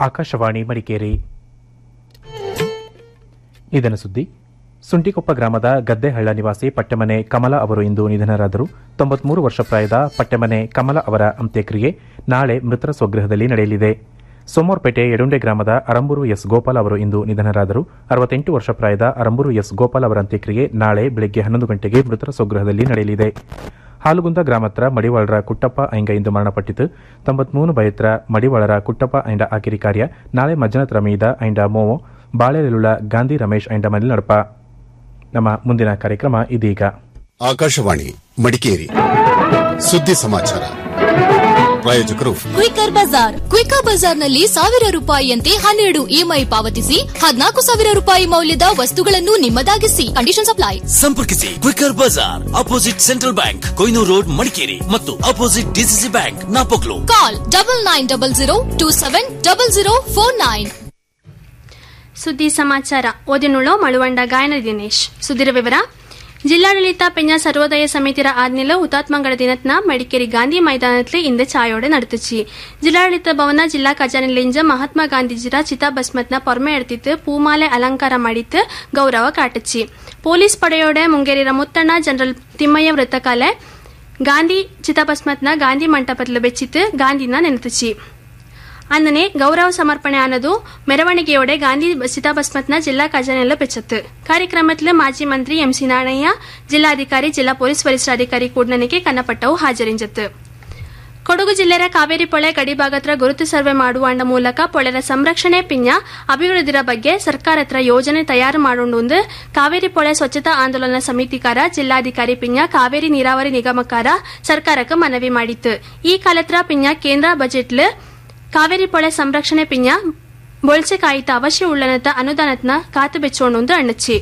ಆಕಾಶವಾಣಿ ಮಡಿಕೇರಿ ಇದನ್ನು ಸುದ್ದಿ ಸುಂಟಿಕೊಪ್ಪ ಗ್ರಾಮದ ಗದ್ದೆಹಳ್ಳ ನಿವಾಸಿ ಪಟ್ಟಮನೆ ಕಮಲ ಅವರು ಇಂದು ನಿಧನರಾದರು ತೊಂಬತ್ಮೂರು ವರ್ಷ ಪ್ರಾಯದ ಪಟ್ಟಮನೆ ಕಮಲ ಅವರ ಅಂತ್ಯಕ್ರಿಯೆ ನಾಳೆ ಮೃತರ ಸ್ವಗೃಹದಲ್ಲಿ ನಡೆಯಲಿದೆ ಸೋಮವಾರಪೇಟೆ ಯಡುಂಡೆ ಗ್ರಾಮದ ಅರಂಬೂರು ಎಸ್ ಗೋಪಾಲ್ ಅವರು ಇಂದು ನಿಧನರಾದರು ಅರವತ್ತೆಂಟು ವರ್ಷ ಪ್ರಾಯದ ಅರಂಬೂರು ಎಸ್ ಗೋಪಾಲ್ ಅವರ ಅಂತ್ಯಕ್ರಿಯೆ ನಾಳೆ ಬೆಳಗ್ಗೆ ಹನ್ನೊಂದು ಗಂಟೆಗೆ ಮೃತರ ಸ್ವಗೃಹದಲ್ಲಿ ನಡೆಯಲಿದೆ ಹಾಲುಗುಂದ ಗ್ರಾಮತ್ರ ಮಡಿವಾಳರ ಕುಟ್ಟಪ್ಪ ಐಂಗ ಇಂದು ಮರಣಪಟ್ಟಿತು ತೊಂಬತ್ಮೂರು ಬಯತ್ರ ಮಡಿವಾಳರ ಕುಟ್ಟಪ್ಪ ಐಂಡ ಆಕಿರಿ ಕಾರ್ಯ ನಾಳೆ ಮಜ್ಜನತ್ರ ಮೀದ ಐಂಡ ಮೋವೋ ಬಾಳೆಲೆಲುಳ ಗಾಂಧಿ ರಮೇಶ್ ಐಂಡ ಮನೇಲಿ ನಡಪ ನಮ್ಮ ಮುಂದಿನ ಕಾರ್ಯಕ್ರಮ ಇದೀಗ ಆಕಾಶವಾಣಿ ಮಡಿಕೇರಿ ಸುದ್ದಿ ಸಮಾಚಾರ ಪ್ರಾಯೋಜಕರು ಕ್ವಿಕರ್ ಬಜಾರ್ ಕ್ವಿಕರ್ ಬಜಾರ್ನಲ್ಲಿ ಸಾವಿರ ರೂಪಾಯಿಯಂತೆ ಹನ್ನೆರಡು ಇಎಂಐ ಪಾವತಿಸಿ ಹದಿನಾಲ್ಕು ಸಾವಿರ ರೂಪಾಯಿ ಮೌಲ್ಯದ ವಸ್ತುಗಳನ್ನು ನಿಮ್ಮದಾಗಿಸಿ ಕಂಡೀಷನ್ ಅಪ್ಲೈ ಸಂಪರ್ಕಿಸಿ Quicker Bazaar opposite central bank Koynur road Madikeri ಮತ್ತು opposite DCC bank Napoklu call double nine double zero two seven double zero four nine ಸುದ್ದಿ ಸಮಾಚಾರ ಓದಿನುಳ್ಳೋ ಮಳುವಂಡ ಗಾಯನ ದಿನೇಶ್ ಸುದ್ದಿರ ವಿವರ ಜಿಲ್ಲಾಡಳಿತ ಪೆಂಜ ಸರ್ವೋದಯ ಸಮಿತಿರ ಆದ್ನಿಲ ಹುತಾತ್ಮಂಗಳ ದಿನತ್ನ ಮಡಿಕೇರಿ ಗಾಂಧಿ ಮೈದಾನತ್ಲೆ ಇಂದು ಚಾಯೋಡೆ ನಡೆದಿச்சு ಜಿಲ್ಲಾಡಳಿತ ಭವನ ಜಿಲ್ಲಾ ಖಜಾನೆಲಿಂಜ ಮಹಾತ್ಮ ಗಾಂಧೀಜಿರ ಚಿತಾಭಸ್ಮತ್ನ ಪೊರ್ಮೆ ಎಡ್ತಿತ್ತು ಪೂಮಾಲೆ ಅಲಂಕಾರ ಮಾಡಿತ್ತು ಗೌರವ ಕಾಟಚ್ಚಿ ಪೊಲೀಸ್ ಪಡೆಯೋಡೆ ಮುಂಗೇರಿರ ಮುತ್ತಣ್ಣ ಜನರಲ್ ತಿಮ್ಮಯ್ಯ ವೃತ್ತಕಾಲೆ ಗಾಂಧಿ ಚಿತಾಭಸ್ಮತ್ನ ಗಾಂಧಿ ಮಂಟಪತ್ಲು ಬೆಚ್ಚಿತ್ತು ಗಾಂಧಿನ ನೆನೆತುಚಿ ಅಂದನೆ ಗೌರವ ಸಮರ್ಪಣೆ ಅನ್ನೋದು ಮೆರವಣಿಗೆಯೋಡೆ ಗಾಂಧಿ ಚಿತಾಭಸ್ಮತ್ನ ಜಿಲ್ಲಾ ಖಜಾನೆಲ್ಲ ಬೆಚ್ಚತ್ತು ಕಾರ್ಯಕ್ರಮத்தில் ಮಾಜಿ ಮಂತ್ರಿ ಎಂಸಿ ನಾಣಯ್ಯ ಜಿಲ್ಲಾಧಿಕಾರಿ ಜಿಲ್ಲಾ ಪೊಲೀಸ್ ವರಿಷ್ಠಾಧಿಕಾರಿ ಕೂಡ್ನನಿಗೆ ಕನ್ನಪಟ್ಟವು ಹಾಜರಿಂಜತ್ತು ಕೊಡಗು ಜಿಲ್ಲೆಯ ಕಾವೇರಿ ಪೊಳೆ ಗಡಿಭಾಗತ್ರ ಗುರುತು ಸರ್ವೆ ಮಾಡುವ ಮೂಲಕ ಪೊಳೆರ ಸಂರಕ್ಷಣೆ ಪಿಂಜ ಅಭಿವೃದ್ಧಿರ ಬಗ್ಗೆ ಸರ್ಕಾರ ಹತ್ರ ಯೋಜನೆ ತಯಾರು ಮಾಡೋಣ ಕಾವೇರಿ ಪೊಳೆ ಸ್ವಚ್ಛತಾ ಆಂದೋಲನ ಸಮಿತಿಕಾರ ಜಿಲ್ಲಾಧಿಕಾರಿ ಪಿಂಜ ಕಾವೇರಿ ನೀರಾವರಿ ನಿಗಮಕಾರ ಸರ್ಕಾರಕ್ಕೆ ಮನವಿ ಮಾಡಿತ್ತು ಈ ಕಾಲತ್ರ ಪಿಂಜ ಕೇಂದ್ರ ಬಜೆಟ್ಲ್ ಕಾವೇರಿ ಪೊಳೆ ಸಂರಕ್ಷಣೆ ಪಿಂಜ ಬೊಳ್ಚೆ ಕಾಯಿತ ಅವಶ್ಯ ಉಳ್ಳನತ ಅನುದಾನತ್ನ ಕಾತು ಬೆಚ್ಚೋಣೊಂದು ಅಣ್ಣಚ್ಚಿ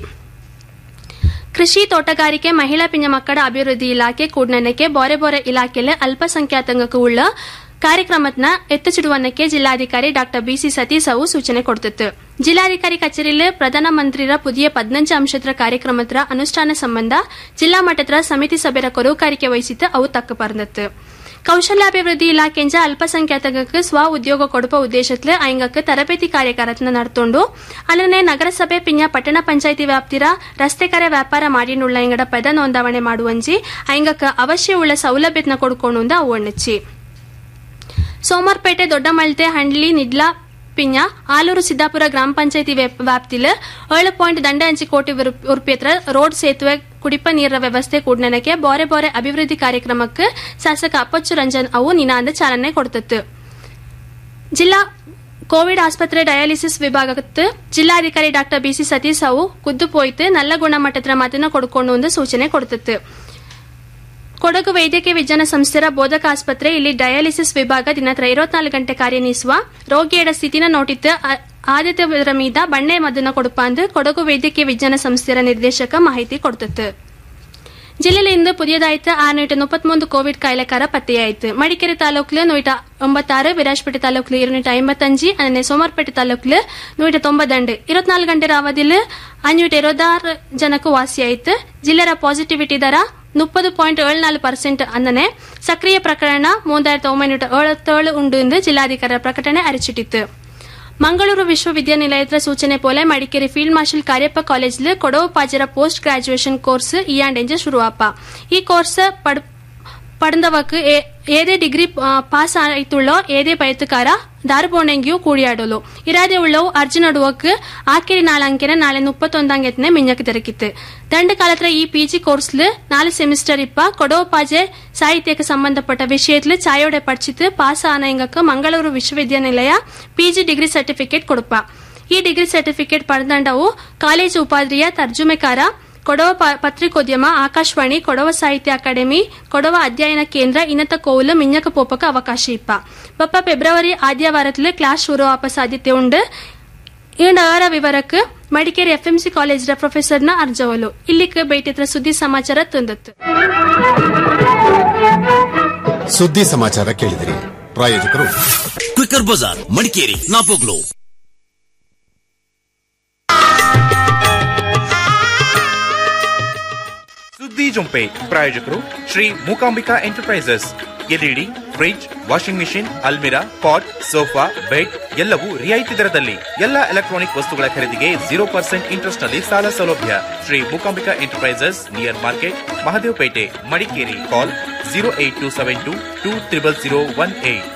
ಕೃಷಿ ತೋಟಗಾರಿಕೆ ಮಹಿಳಾ ಪಿಂಜ ಮಕ್ಕಳ ಅಭಿವೃದ್ಧಿ ಇಲಾಖೆ ಕೂಡ್ನನಕ್ಕೆ ಬೋರೆ ಬೋರೆ ಇಲಾಖೆಲೆ ಅಲ್ಪಸಂಖ್ಯಾತಂಗಕ್ಕೂ ಉಳ್ಳ ಕಾರ್ಯಕ್ರಮತ್ನ ಎತ್ತಚಿಡುವನ್ನಕ್ಕೆ ಜಿಲ್ಲಾಧಿಕಾರಿ ಡಾ ಬಿಸಿ ಸತೀಶ್ ಅವು ಸೂಚನೆ ಕೊಡ್ತಿತ್ತು ಜಿಲ್ಲಾಧಿಕಾರಿ ಕಚೇರಿಯಲ್ಲಿ ಪ್ರಧಾನಮಂತ್ರಿರ ಪುದಿಯ ಪದ್ನಂಜ ಅಂಶತ್ರ ಕಾರ್ಯಕ್ರಮತ್ರ ಅನುಷ್ಠಾನ ಸಂಬಂಧ ಜಿಲ್ಲಾ ಮಟ್ಟದ ಸಮಿತಿ ಸಭೆಯ ಕೊರವುಕಾರಿಕೆ ವಹಿಸಿತ್ತು ಅವು ತಕ್ಕ ಪರ್ನತ್ತು ಕೌಶಲ್ಯಾಭಿವೃದ್ಧಿ ಇಲಾಖೆಂಜ ಅಲ್ಪಸಂಖ್ಯಾತಕ್ಕೆ ಸ್ವ ಉದ್ಯೋಗ ಕೊಡುವ ಉದ್ದೇಶತ್ಲೆ ಐಂಗಕ್ಕೆ ತರಬೇತಿ ಕಾರ್ಯಕ್ರಮ ನಡ್ತೊಂಡು ಅಲ್ಲದೆ ನಗರಸಭೆ ಪಿಂಜ ಪಟ್ಟಣ ಪಂಚಾಯಿತಿ ವ್ಯಾಪ್ತಿರ ರಸ್ತೆ ಕರೆ ವ್ಯಾಪಾರ ಮಾಡಿನುಳ್ಳ ಇಂಗಡ ಪದ ನೋಂದಾವಣೆ ಮಾಡುವಂಜಿ ಐಂಗಕ್ಕೆ ಅವಶ್ಯ ಉಳ್ಳ ಸೌಲಭ್ಯತ್ನ ಕೊಡ್ಕೊಂಡು ಅವು ಅಣ್ಣಚ್ಚಿ ಸೋಮವಾರಪೇಟೆ ದೊಡ್ಡಮಳ್ತೆ ಹಂಡ್ಲಿ ನಿಡ್ಲಾ ಪಿಂಜ ಆಲೂರು ಸಿದ್ದಾಪುರ ಗ್ರಾಮ ಪಂಚಾಯತಿ ವ್ಯಾಪ್ತಿಲ್ ಏಳು ಪಾಯಿಂಟ್ ದಂಡ ಅಂಚಿ ಕೋಟಿ ಉರುಪೇತ್ರ ರೋಡ್ ಸೇತುವೆ ಕುಡಿಪ ನೀರಿನ ವ್ಯವಸ್ಥೆ ಕೂಡ್ನನಕ್ಕೆ ಬೋರೆ ಬೋರೆ ಅಭಿವೃದ್ಧಿ ಕಾರ್ಯಕ್ರಮಕ್ಕೆ ಶಾಸಕ ಅಪ್ಪಚ್ಚು ರಂಜನ್ ಅವು ನಿನಾಂದ ಚಾಲನೆ ಕೊಡ್ತಿತ್ತು ಜಿಲ್ಲಾ ಕೋವಿಡ್ ಆಸ್ಪತ್ರೆ ಡಯಾಲಿಸಿಸ್ ವಿಭಾಗಕ್ಕೆ ಜಿಲ್ಲಾಧಿಕಾರಿ ಡಾ ಬಿಸಿ ಸತೀಶ್ ಅವು ಕುದ್ದು ಪೋಯ್ತು ನಲ್ಲ ಗುಣಮಟ್ಟದ ಮತನ ಕೊಡ್ಕೊಂಡು ಒಂದು ಸೂಚನೆ ಕೊಡ್ತಿತ್ತು ಕೊಡಗು ವೈದ್ಯಕೀಯ ವಿಜ್ಞಾನ ಸಂಸ್ಥೆಯ ಬೋಧಕ ಆಸ್ಪತ್ರೆ ಇಲ್ಲಿ ಡಯಾಲಿಸಿಸ್ ವಿಭಾಗ ದಿನತ್ರ ಇರುವತ್ನಾಲ್ಕು ಗಂಟೆ ಕಾರ್ಯನಿರ್ವಹಿಸುವ ರೋಗಿಯಡ ಸ್ಥಿತಿನ ನೋಟಿತ್ತು ಆದ್ಯತೆಯ ಮೀದ ಬಣ್ಣೆ ಮದ್ದನ್ನ ಕೊಡುಪ ಅಂದು ಕೊಡಗು ವೈದ್ಯಕೀಯ ವಿಜ್ಞಾನ ಸಂಸ್ಥೆಯ ನಿರ್ದೇಶಕ ಮಾಹಿತಿ ಕೊಡ್ತಿತ್ತು ಜಿಲ್ಲೆಯಲ್ಲಿ ಇಂದು ಪುದಿಯದಾಯ್ತು ಆರ್ನೂಟ ಮುಪ್ಪತ್ಮೂರು ಕೋವಿಡ್ ಕಾಯಿಲೆಕಾರ ಪತ್ತೆಯಾಯಿತು ಮಡಿಕೇರಿ ತಾಲೂಕಿಲು ನೂಟ ಒಂಬತ್ತಾರು ವಿರಾಜಪೇಟೆ ತಾಲೂಕಿಲು ഇരുന്നൂറ്റി അമ്പത്തഞ്ച് അങ്ങനെ സോമർപേട്ട താലൂക്കില് നൂറ്റി തൊമ്പതുണ്ട് ഇരുപത്തിനാല് ಗಂಟೆ ಅವಧಿಯಲ್ಲಿ ಅഞ്ഞൂറ്റി ഇരുപത്താറ് ಜನಕ್ಕೂ ವಾಸಿಯಾಯಿತು ಜಿಲ್ಲೆಯ ಪಾಸಿಟಿವಿಟಿ ದರ ಮುಪ್ಪದು ಪಾಯಿಂಟ್ ಏಳು ನಾಲ್ಕು ಪರ್ಸೆಂಟ್ ಅಂದನೆ ಸಕ್ರಿಯ ಪ್ರಕರಣ ಮೂವಾಯಿರത്തി ಒಂಬೈನೂರ ಏಳತ್ತೇಳು ಉಂಡು ಎಂದು ಜಿಲ್ಲಾಧಿಕಾರಿ ಪ್ರಕಟಣೆ ಅರಿಚಿಟ್ಟಿತ್ತು ಮಂಗಳೂರು ವಿಶ್ವವಿದ್ಯಾನಿಲಯದ ಸೂಚನೆ ಪೋಲೆ ಮಡಿಕೇರಿ ಫೀಲ್ಡ್ ಮಾರ್ಷಲ್ ಕಾರ್ಯಪ್ಪ ಕಾಲೇಜ್ಲು ಕೊಡವು ಪಾಜರ ಪೋಸ್ಟ್ ಗ್ರಾಜುಯೇಷನ್ ಕೋರ್ಸ್ ಇಯಾಂಡೆಂಜ ಶುರುವಾಪ ಈ ಕೋರ್ಸ್ ಪಡೆದವಕ್ಕೆ ಏದೇ ಡಿಗ್ರಿ ಪಾಸ್ ಆಯ್ತುಳ್ಳೋ ಏದೇ ಬಯತುಕಾರ ದಾರುಬೋಣೆಂಗಿಯೂ ಕೂಡಿಯಾಡಲು ಇರಾದೆ ಉಳ್ಳವು ಅರ್ಜಿ ನಡುವಕ್ಕೆ ಆಕೆರಿ ನಾಳಂಕೆನ ನಾಳೆ ಮುಪ್ಪತ್ತೊಂದಂಗೆತ್ನೆ ಮಿಂಜಕ್ಕೆ ತೆರಕಿತ್ತು ದಂಡ ಕಾಲತ್ರ ಈ ಪಿಜಿ ಕೋರ್ಸ್ಲು ನಾല് ಸೆಮಿಸ್ಟರ್ ಇಪ್ಪ ಕೊಡವ ಪಾಜೆ ಸಾಹಿತ್ಯಕ್ಕೆ ಸಂಬಂಧಪಟ್ಟ ವಿಷಯತ್ಲು ಚಾಯೋಡೆ ಪಡಿಸಿತು ಪಾಸ್ ಆನ ಇಂಗಕ್ಕೆ ಮಂಗಳೂರು ವಿಶ್ವವಿದ್ಯಾನಿಲಯ ಪಿಜಿ ಡಿಗ್ರಿ ಸರ್ಟಿಫಿಕೇಟ್ ಕೊಡುಪ ಈ ಡಿಗ್ರಿ ಸರ್ಟಿಫಿಕೇಟ್ ಪಡೆದಂಡವು ಕಾಲೇಜು ಉಪಾಧ್ರಿಯ ತರ್ಜುಮೆಕಾರ ಕೊಡವ ಪತ್ರಿಕೋದ್ಯಮ ಆಕಾಶವಾಣಿ ಕೊಡವ ಸಾಹಿತ್ಯ ಅಕಾಡೆಮಿ ಕೊಡವ ಅಧ್ಯಯನ ಕೇಂದ್ರ ಇನ್ನತ ಕೋವುಲು ಮಿಂಜಕ ಪೋಪಕ ಅವಕಾಶ ಇಪ್ಪ ಬಪ್ಪ ಫೆಬ್ರವರಿ ಆದ್ಯವಾರത്തിൽ ಕ್ಲಾಸ್ ಶುರುವಾಪ ಸಾಧ್ಯತೆ ಉಂಡು ಈಂಡ ವಿವರಕ್ಕೆ ಮಡಿಕೇರಿ ಎಫ್ಎಂಸಿ ಕಾಲೇಜ್ ಪ್ರೊಫೆಸರ್ನ ಅರ್ಜವಲು ಇಲ್ಲಿಗೆ ಬೇಟಿತ್ರ ಸುದ್ದಿ ಸಮಾಚಾರ ತಂದತ್ತು ಸುದ್ದಿ ಸಮಾಚಾರ ಕೇಳಿದಿರಿ ಪ್ರಾಯೋಜಕರು ಕ್ವಿಕರ್ ಬಜಾರ್ ಮಡಿಕೇರಿ ನಾಪೋಕ್ಲು ಸುದ್ದಿ ಜೊಂಪೆ ಪ್ರಾಯೋಜಕರು Shri Mookambika enterprises LED fridge washing machine ಅಲ್ಮಿರಾ ಪಾಟ್ ಸೋಫಾ ಬೆಡ್ ಎಲ್ಲವೂ ರಿಯಾಯಿತಿ ದರದಲ್ಲಿ ಎಲ್ಲ ಎಲೆಕ್ಟ್ರಾನಿಕ್ ವಸ್ತುಗಳ ಖರೀದಿಗೆ ಜೀರೋ ಪರ್ಸೆಂಟ್ ಇಂಟ್ರೆಸ್ಟ್ ನಲ್ಲಿ ಸಾಲ ಸೌಲಭ್ಯ Shri Mookambika enterprises near market Mahadevapet Madikeri call zero eight two seven two two triple zero one eight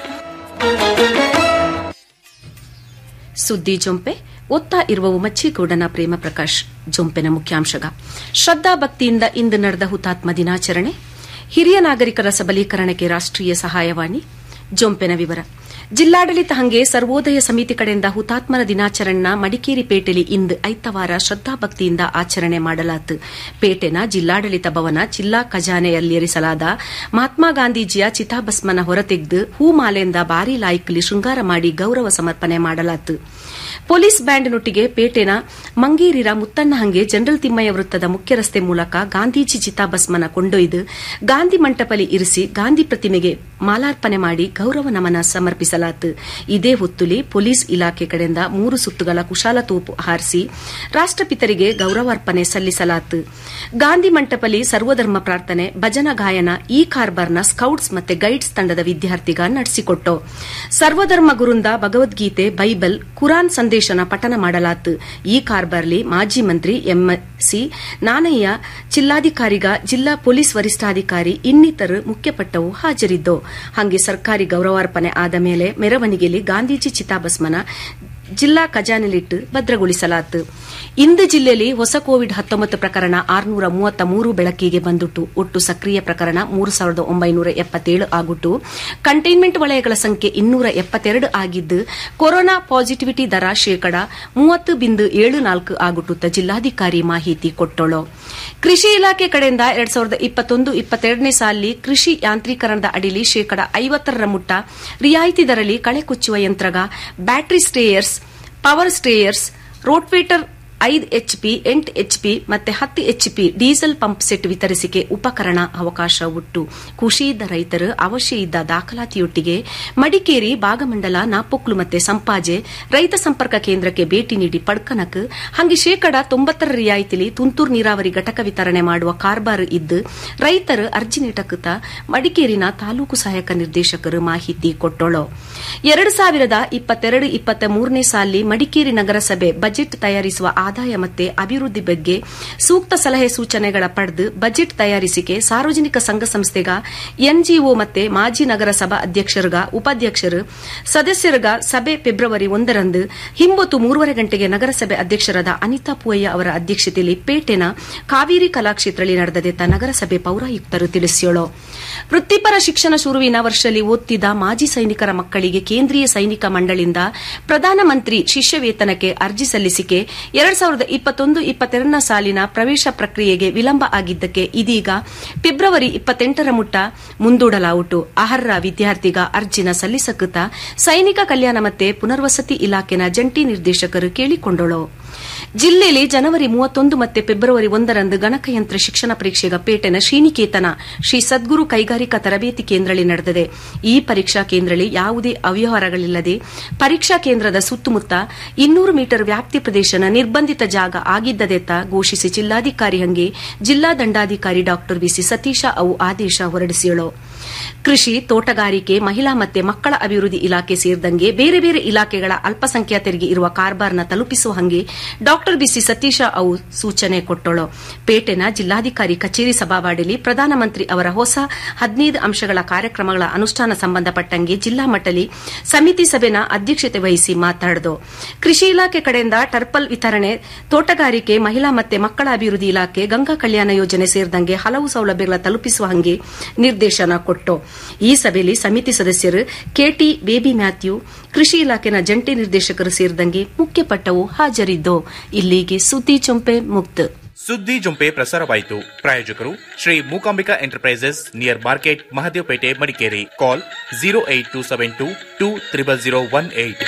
ಸುದ್ದಿ ಜೊಂಪೆ ಒತ್ತಾ ಇರುವವು ಮಚ್ಚಿಗೌಡನ ಪ್ರೇಮ ಪ್ರಕಾಶ್ ಜೊಂಪೆನ ಮುಖ್ಯಾಂಶಗ ಶ್ರದ್ದಾ ಭಕ್ತಿಯಿಂದ ಇಂದು ನಡೆದ ಹುತಾತ್ಮ ದಿನಾಚರಣೆ ಹಿರಿಯ ನಾಗರಿಕರ ಸಬಲೀಕರಣಕ್ಕೆ ರಾಷ್ಟೀಯ ಸಹಾಯವಾಣಿ ಜೊಂಪೆನ ವಿವರ ಜಿಲ್ಲಾಡಳಿತ ಹಂಗೆ ಸರ್ವೋದಯ ಸಮಿತಿ ಕಡೆಯಿಂದ ಹುತಾತ್ಮರ ದಿನಾಚರಣೆನ ಮಡಿಕೇರಿ ಪೇಟೆಲಿ ಇಂದು ಐತವಾರ ಶ್ರದ್ದಾಭಕ್ತಿಯಿಂದ ಆಚರಣೆ ಮಾಡಲಾತು ಪೇಟೆನ ಜಿಲ್ಲಾಡಳಿತ ಭವನ ಜಿಲ್ಲಾ ಖಜಾನೆಯಲ್ಲಿರಿಸಲಾದ ಮಹಾತ್ಮ ಗಾಂಧೀಜಿಯ ಚಿತಾಭಸ್ಮನ ಹೊರತೆಗೆದು ಹೂಮಾಲೆಯಿಂದ ಬಾರಿ ಲಾಯ್ಕಲಿ ಶೃಂಗಾರ ಮಾಡಿ ಗೌರವ ಸಮರ್ಪಣೆ ಮಾಡಲಾತು ಪೊಲೀಸ್ ಬ್ಯಾಂಡ್ನೊಟ್ಟಿಗೆ ಪೇಟೆನ ಮಂಗೇರಿರ ಮುತ್ತಣ್ಣ ಹಂಗೆ ಜನರಲ್ ತಿಮ್ಮಯ್ಯ ವೃತ್ತದ ಮುಖ್ಯ ರಸ್ತೆ ಮೂಲಕ ಗಾಂಧೀಜಿ ಚಿತಾಭಸ್ಮನ ಕೊಂಡೊಯ್ದು ಗಾಂಧಿ ಮಂಟಪಲಿ ಇರಿಸಿ ಗಾಂಧಿ ಪ್ರತಿಮೆಗೆ ಮಾಲಾರ್ಪಣೆ ಮಾಡಿ ಗೌರವ ನಮನ ಸಮರ್ಪಿಸಲಾತು ಇದೇ ಹೊತ್ತುಲಿ ಪೊಲೀಸ್ ಇಲಾಖೆ ಕಡೆಯಿಂದ ಮೂರು ಸುತ್ತುಗಳ ಕುಶಾಲ ತೋಪು ಹಾರಿಸಿ ರಾಷ್ಟಪಿತರಿಗೆ ಗೌರವಾರ್ಪಣೆ ಸಲ್ಲಿಸಲಾತು ಗಾಂಧಿ ಮಂಟಪಲಿ ಸರ್ವಧರ್ಮ ಪ್ರಾರ್ಥನೆ ಭಜನ ಗಾಯನ ಈ ಕಾರ್ಬಾರ್ನ ಸ್ಕೌಟ್ಸ್ ಮತ್ತೆ ಗೈಡ್ಸ್ ತಂಡದ ವಿದ್ಯಾರ್ಥಿಗ ನಡೆಸಿಕೊಟ್ಟು ಸರ್ವಧರ್ಮ ಗುರುಂದ ಭಗವದ್ಗೀತೆ ಬೈಬಲ್ ಕುರಾನ್ ಸಂದೇಶನ ಪಠನ ಮಾಡಲಾತು ಈ ಕಾರ್ಬಾರ್ಲಿ ಮಾಜಿ ಮಂತ್ರಿ ಎಂಸಿ ನಾನಯ್ಯ ಜಿಲ್ಲಾಧಿಕಾರಿಗ ಜಿಲ್ಲಾ ಪೊಲೀಸ್ ವರಿಷ್ಠಾಧಿಕಾರಿ ಇನ್ನಿತರು ಮುಖ್ಯಪಟ್ಟವು ಹಾಜರಿದ್ದು ಹಂಗೆ ಸರ್ಕಾರಿ ಗೌರವಾರ್ಪಣೆ ಆದ ಮೇಲೆ ಮೆರವಣಿಗೆಯಲ್ಲಿ ಗಾಂಧೀಜಿ ಚಿತಾಭಸ್ಮನ ಜಿಲ್ಲಾ ಖಜಾನೆಲಿಟ್ಟು ಭದ್ರಗೊಳಿಸಲಾತು ಇಂದು ಜಿಲ್ಲೆಯಲ್ಲಿ ಹೊಸ ಕೋವಿಡ್ ಹತ್ತೊಂಬತ್ತು ಪ್ರಕರಣ ಆರುನೂರ ಮೂವತ್ತ ಮೂರು ಬೆಳಕಿಗೆ ಬಂದುಟ್ಟು ಒಟ್ಟು ಸಕ್ರಿಯ ಪ್ರಕರಣ ಮೂರು ಸಾವಿರದ ಒಂಬೈನೂರ ಎಪ್ಪತ್ತೇಳು ಆಗುಟ್ಟು ಕಂಟೈನ್ಮೆಂಟ್ ವಲಯಗಳ ಸಂಖ್ಯೆ ಇನ್ನೂರ ಎಪ್ಪತ್ತೆರಡು ಆಗಿದ್ದು ಕೊರೋನಾ ಪಾಸಿಟಿವಿಟಿ ದರ ಶೇಕಡ ಮೂವತ್ತು ಬಿಂದು ಏಳು ನಾಲ್ಕು ಆಗುಟ್ಟುತ್ತ ಜಿಲ್ಲಾಧಿಕಾರಿ ಮಾಹಿತಿ ಕೊಟ್ಟಳು ಕೃಷಿ ಇಲಾಖೆ ಕಡೆಯಿಂದ ಎರಡ್ ಸಾವಿರದ ಇಪ್ಪತ್ತೊಂದು ಇಪ್ಪತ್ತೆರಡನೇ ಸಾಲಿ ಕೃಷಿ ಯಾಂತ್ರೀಕರಣದ ಅಡಿಲಿ ಶೇಕಡ ಐವತ್ತರರ ಮುಟ್ಟ ರಿಯಾಯಿತಿ ದರಲಿ ಕಳೆ ಕುಚ್ಚುವ ಯಂತ್ರಗ ಬ್ಯಾಟರಿ ಸ್ಟೇಯರ್ಸ್ ಪವರ್ ಸ್ಟೇಯರ್ಸ್ ರೋಟ್ವೇಟರ್ ಐದು ಎಚ್ಪಿ ಎಂಟು ಎಚ್ಪಿ ಮತ್ತೆ ಹತ್ತು ಎಚ್ಪಿ ಡೀಸೆಲ್ ಪಂಪ್ ಸೆಟ್ ವಿತರಿಸಿಕೆ ಉಪಕರಣ ಅವಕಾಶ ಉಟ್ಟು ಖುಷಿ ಇದ್ದ ರೈತರು ಅವಶ್ಯ ಇದ್ದ ದಾಖಲಾತಿಯೊಟ್ಟಿಗೆ ಮಡಿಕೇರಿ ಭಾಗಮಂಡಲ ನಾಪೊಕ್ಲು ಮತ್ತೆ ಸಂಪಾಜೆ ರೈತ ಸಂಪರ್ಕ ಕೇಂದ್ರಕ್ಕೆ ಭೇಟಿ ನೀಡಿ ಪಡ್ಕನಕ್ ಹಂಗೆ ಶೇಕಡ ತೊಂಬತ್ತರ ರಿಯಾಯಿತಿಲಿ ತುಂತುರು ನೀರಾವರಿ ಘಟಕ ವಿತರಣೆ ಮಾಡುವ ಕಾರ್ಬಾರ್ ಇದ್ದು ರೈತರು ಅರ್ಜಿ ನೀಡಕುತ್ತ ಮಡಿಕೇರಿನ ತಾಲೂಕು ಸಹಾಯಕ ನಿರ್ದೇಶಕರು ಮಾಹಿತಿ ಕೊಟ್ಟೋಳು ಎರಡು ಸಾವಿರದ ಇಪ್ಪತ್ತೆರಡು ಇಪ್ಪತ್ತ ಮೂರನೇ ಸಾಲಿ ಮಡಿಕೇರಿ ನಗರಸಭೆ ಬಜೆಟ್ ತಯಾರಿಸುವ ಆದಾಯ ಮತ್ತೆ ಅಭಿವೃದ್ಧಿ ಬಗ್ಗೆ ಸೂಕ್ತ ಸಲಹೆ ಸೂಚನೆಗಳ ಪಡೆದು ಬಜೆಟ್ ತಯಾರಿಸಿಕೆ ಸಾರ್ವಜನಿಕ ಸಂಘ ಸಂಸ್ಥೆಗ ಎನ್ಜಿಒ ಮತ್ತೆ ಮಾಜಿ ನಗರಸಭಾ ಅಧ್ಯಕ್ಷರ್ಗ ಉಪಾಧ್ಯಕ್ಷರು ಸದಸ್ಯರ್ಗ ಸಭೆ ಫೆಬ್ರವರಿ ಒಂದರಂದು ಹಿಂಬೊತ್ತು ಮೂರುವರೆ ಗಂಟೆಗೆ ನಗರಸಭೆ ಅಧ್ಯಕ್ಷರಾದ ಅನಿತಾ ಪೂವಯ್ಯ ಅವರ ಅಧ್ಯಕ್ಷತೆಯಲ್ಲಿ ಪೇಟೆನ ಕಾವೇರಿ ಕಲಾಕ್ಷೇತ್ರದಲ್ಲಿ ನಡೆದದೆತ್ತ ನಗರಸಭೆ ಪೌರಾಯುಕ್ತರು ತಿಳಿಸಿಯೋಳು ವೃತ್ತಿಪರ ಶಿಕ್ಷಣ ಶುರುವಿನ ವರ್ಷದಲ್ಲಿ ಓದ್ತಿದ್ದ ಮಾಜಿ ಸೈನಿಕರ ಮಕ್ಕಳಿಗೆ ಕೇಂದ್ರೀಯ ಸೈನಿಕ ಮಂಡಳಿಯಿಂದ ಪ್ರಧಾನಮಂತ್ರಿ ಶಿಷ್ಯ ವೇತನಕ್ಕೆ ಅರ್ಜಿ ಸಲ್ಲಿಸಿಕೆ ಎರಡ್ ಸಾವಿರದ ಇಪ್ಪತ್ತೊಂದು ಇಪ್ಪತ್ತೆರಡನ ಸಾಲಿನ ಪ್ರವೇಶ ಪ್ರಕ್ರಿಯೆಗೆ ವಿಳಂಬ ಆಗಿದ್ದಕ್ಕೆ ಇದೀಗ ಫೆಬ್ರವರಿ ಇಪ್ಪತ್ತೆಂಟರ ಮುಟ್ಟ ಮುಂದೂಡಲಾವುಟು ಅರ್ಹ ವಿದ್ಯಾರ್ಥಿಗ ಅರ್ಜಿನ ಸಲ್ಲಿಸಕುತ್ತ ಸೈನಿಕ ಕಲ್ಯಾಣ ಮತ್ತೆ ಪುನರ್ವಸತಿ ಇಲಾಖೆನ ಜಂಟಿ ನಿರ್ದೇಶಕರು ಕೇಳಿಕೊಂಡಳು ಜಿಲ್ಲೆಯಲ್ಲಿ ಜನವರಿ ಮೂವತ್ತೊಂದು ಮತ್ತೆ ಫೆಬ್ರವರಿ ಒಂದರಂದು ಗಣಕಯಂತ್ರ ಶಿಕ್ಷಣ ಪರೀಕ್ಷೆಗ ಪೇಟೆನ ಶ್ರೀನಿಕೇತನ ಶ್ರೀ ಸದ್ಗುರು ಕೈಗಾರಿಕಾ ತರಬೇತಿ ಕೇಂದ್ರದಲ್ಲಿ ನಡೆದಿದೆ ಈ ಪರೀಕ್ಷಾ ಕೇಂದ್ರದಲ್ಲಿ ಯಾವುದೇ ಅವ್ಯವಹಾರಗಳಿಲ್ಲದೆ ಪರೀಕ್ಷಾ ಕೇಂದ್ರದ ಸುತ್ತಮುತ್ತ ಇನ್ನೂರು ಮೀಟರ್ ವ್ಯಾಪ್ತಿ ಪ್ರದೇಶನ ನಿರ್ಬಂಧಿತ ಜಾಗ ಆಗಿದ್ದದೆತ್ತ ಘೋಷಿಸಿ ಜಿಲ್ಲಾಧಿಕಾರಿ ಹಂಗೆ ಜಿಲ್ಲಾ ದಂಡಾಧಿಕಾರಿ ಡಾ ವಿಸಿ ಸತೀಶ ಅವು ಆದೇಶ ಹೊರಡಿಸಿಯಳು ಕೃಷಿ ತೋಟಗಾರಿಕೆ ಮಹಿಳಾ ಮತ್ತೆ ಮಕ್ಕಳ ಅಭಿವೃದ್ಧಿ ಇಲಾಖೆ ಸೇರಿದಂಗೆ ಬೇರೆ ಬೇರೆ ಇಲಾಖೆಗಳ ಅಲ್ಪಸಂಖ್ಯಾತರಿಗೆ ಇರುವ ಕಾರ್ಬಾರ್ನ ತಲುಪಿಸುವ ಹಂಗೆ ಡಾ ಬಿಸಿ ಸತೀಶ ಅವು ಸೂಚನೆ ಕೊಟ್ಟಳು ಪೇಟೆನ ಜಿಲ್ಲಾಧಿಕಾರಿ ಕಚೇರಿ ಸಭಾವಾಡಿಲಿ ಪ್ರಧಾನಮಂತ್ರಿ ಅವರ ಹೊಸ ಹದಿನೈದು ಅಂಶಗಳ ಕಾರ್ಯಕ್ರಮಗಳ ಅನುಷ್ಠಾನ ಸಂಬಂಧಪಟ್ಟಂಗೆ ಜಿಲ್ಲಾ ಮಟ್ಟಲಿ ಸಮಿತಿ ಸಭೆನ ಅಧ್ಯಕ್ಷತೆ ವಹಿಸಿ ಮಾತನಾಡಿದು ಕೃಷಿ ಇಲಾಖೆ ಕಡೆಯಿಂದ ಟರ್ಪಲ್ ವಿತರಣೆ ತೋಟಗಾರಿಕೆ ಮಹಿಳಾ ಮತ್ತೆ ಮಕ್ಕಳ ಅಭಿವೃದ್ಧಿ ಇಲಾಖೆ ಗಂಗಾ ಕಲ್ಯಾಣ ಯೋಜನೆ ಸೇರಿದಂಗೆ ಹಲವು ಸೌಲಭ್ಯಗಳ ತಲುಪಿಸುವ ಹಂಗೆ ನಿರ್ದೇಶನ ಕೊಟ್ಟು ಈ ಸಭೆಯಲ್ಲಿ ಸಮಿತಿ ಸದಸ್ಯರು ಕೆಟಿ ಬೇಬಿ ಮ್ಯಾಥ್ಯೂ ಕೃಷಿ ಇಲಾಖೆನ ಜಂಟಿ ನಿರ್ದೇಶಕರು ಸೇರಿದಂಗೆ ಮುಖ್ಯಪಟ್ಟವು ಹಾಜರಿದ್ದು ಇಲ್ಲಿಗೆ ಸುದ್ದಿ ಚೊಂಪೆ ಮುಕ್ತ ಸುದ್ದಿ ಜುಂಪೆ ಪ್ರಸಾರವಾಯಿತು ಪ್ರಾಯೋಜಕರು Shri Mookambika enterprises near market Mahadevapet Madikeri call zero eight two seven two two triple zero one eight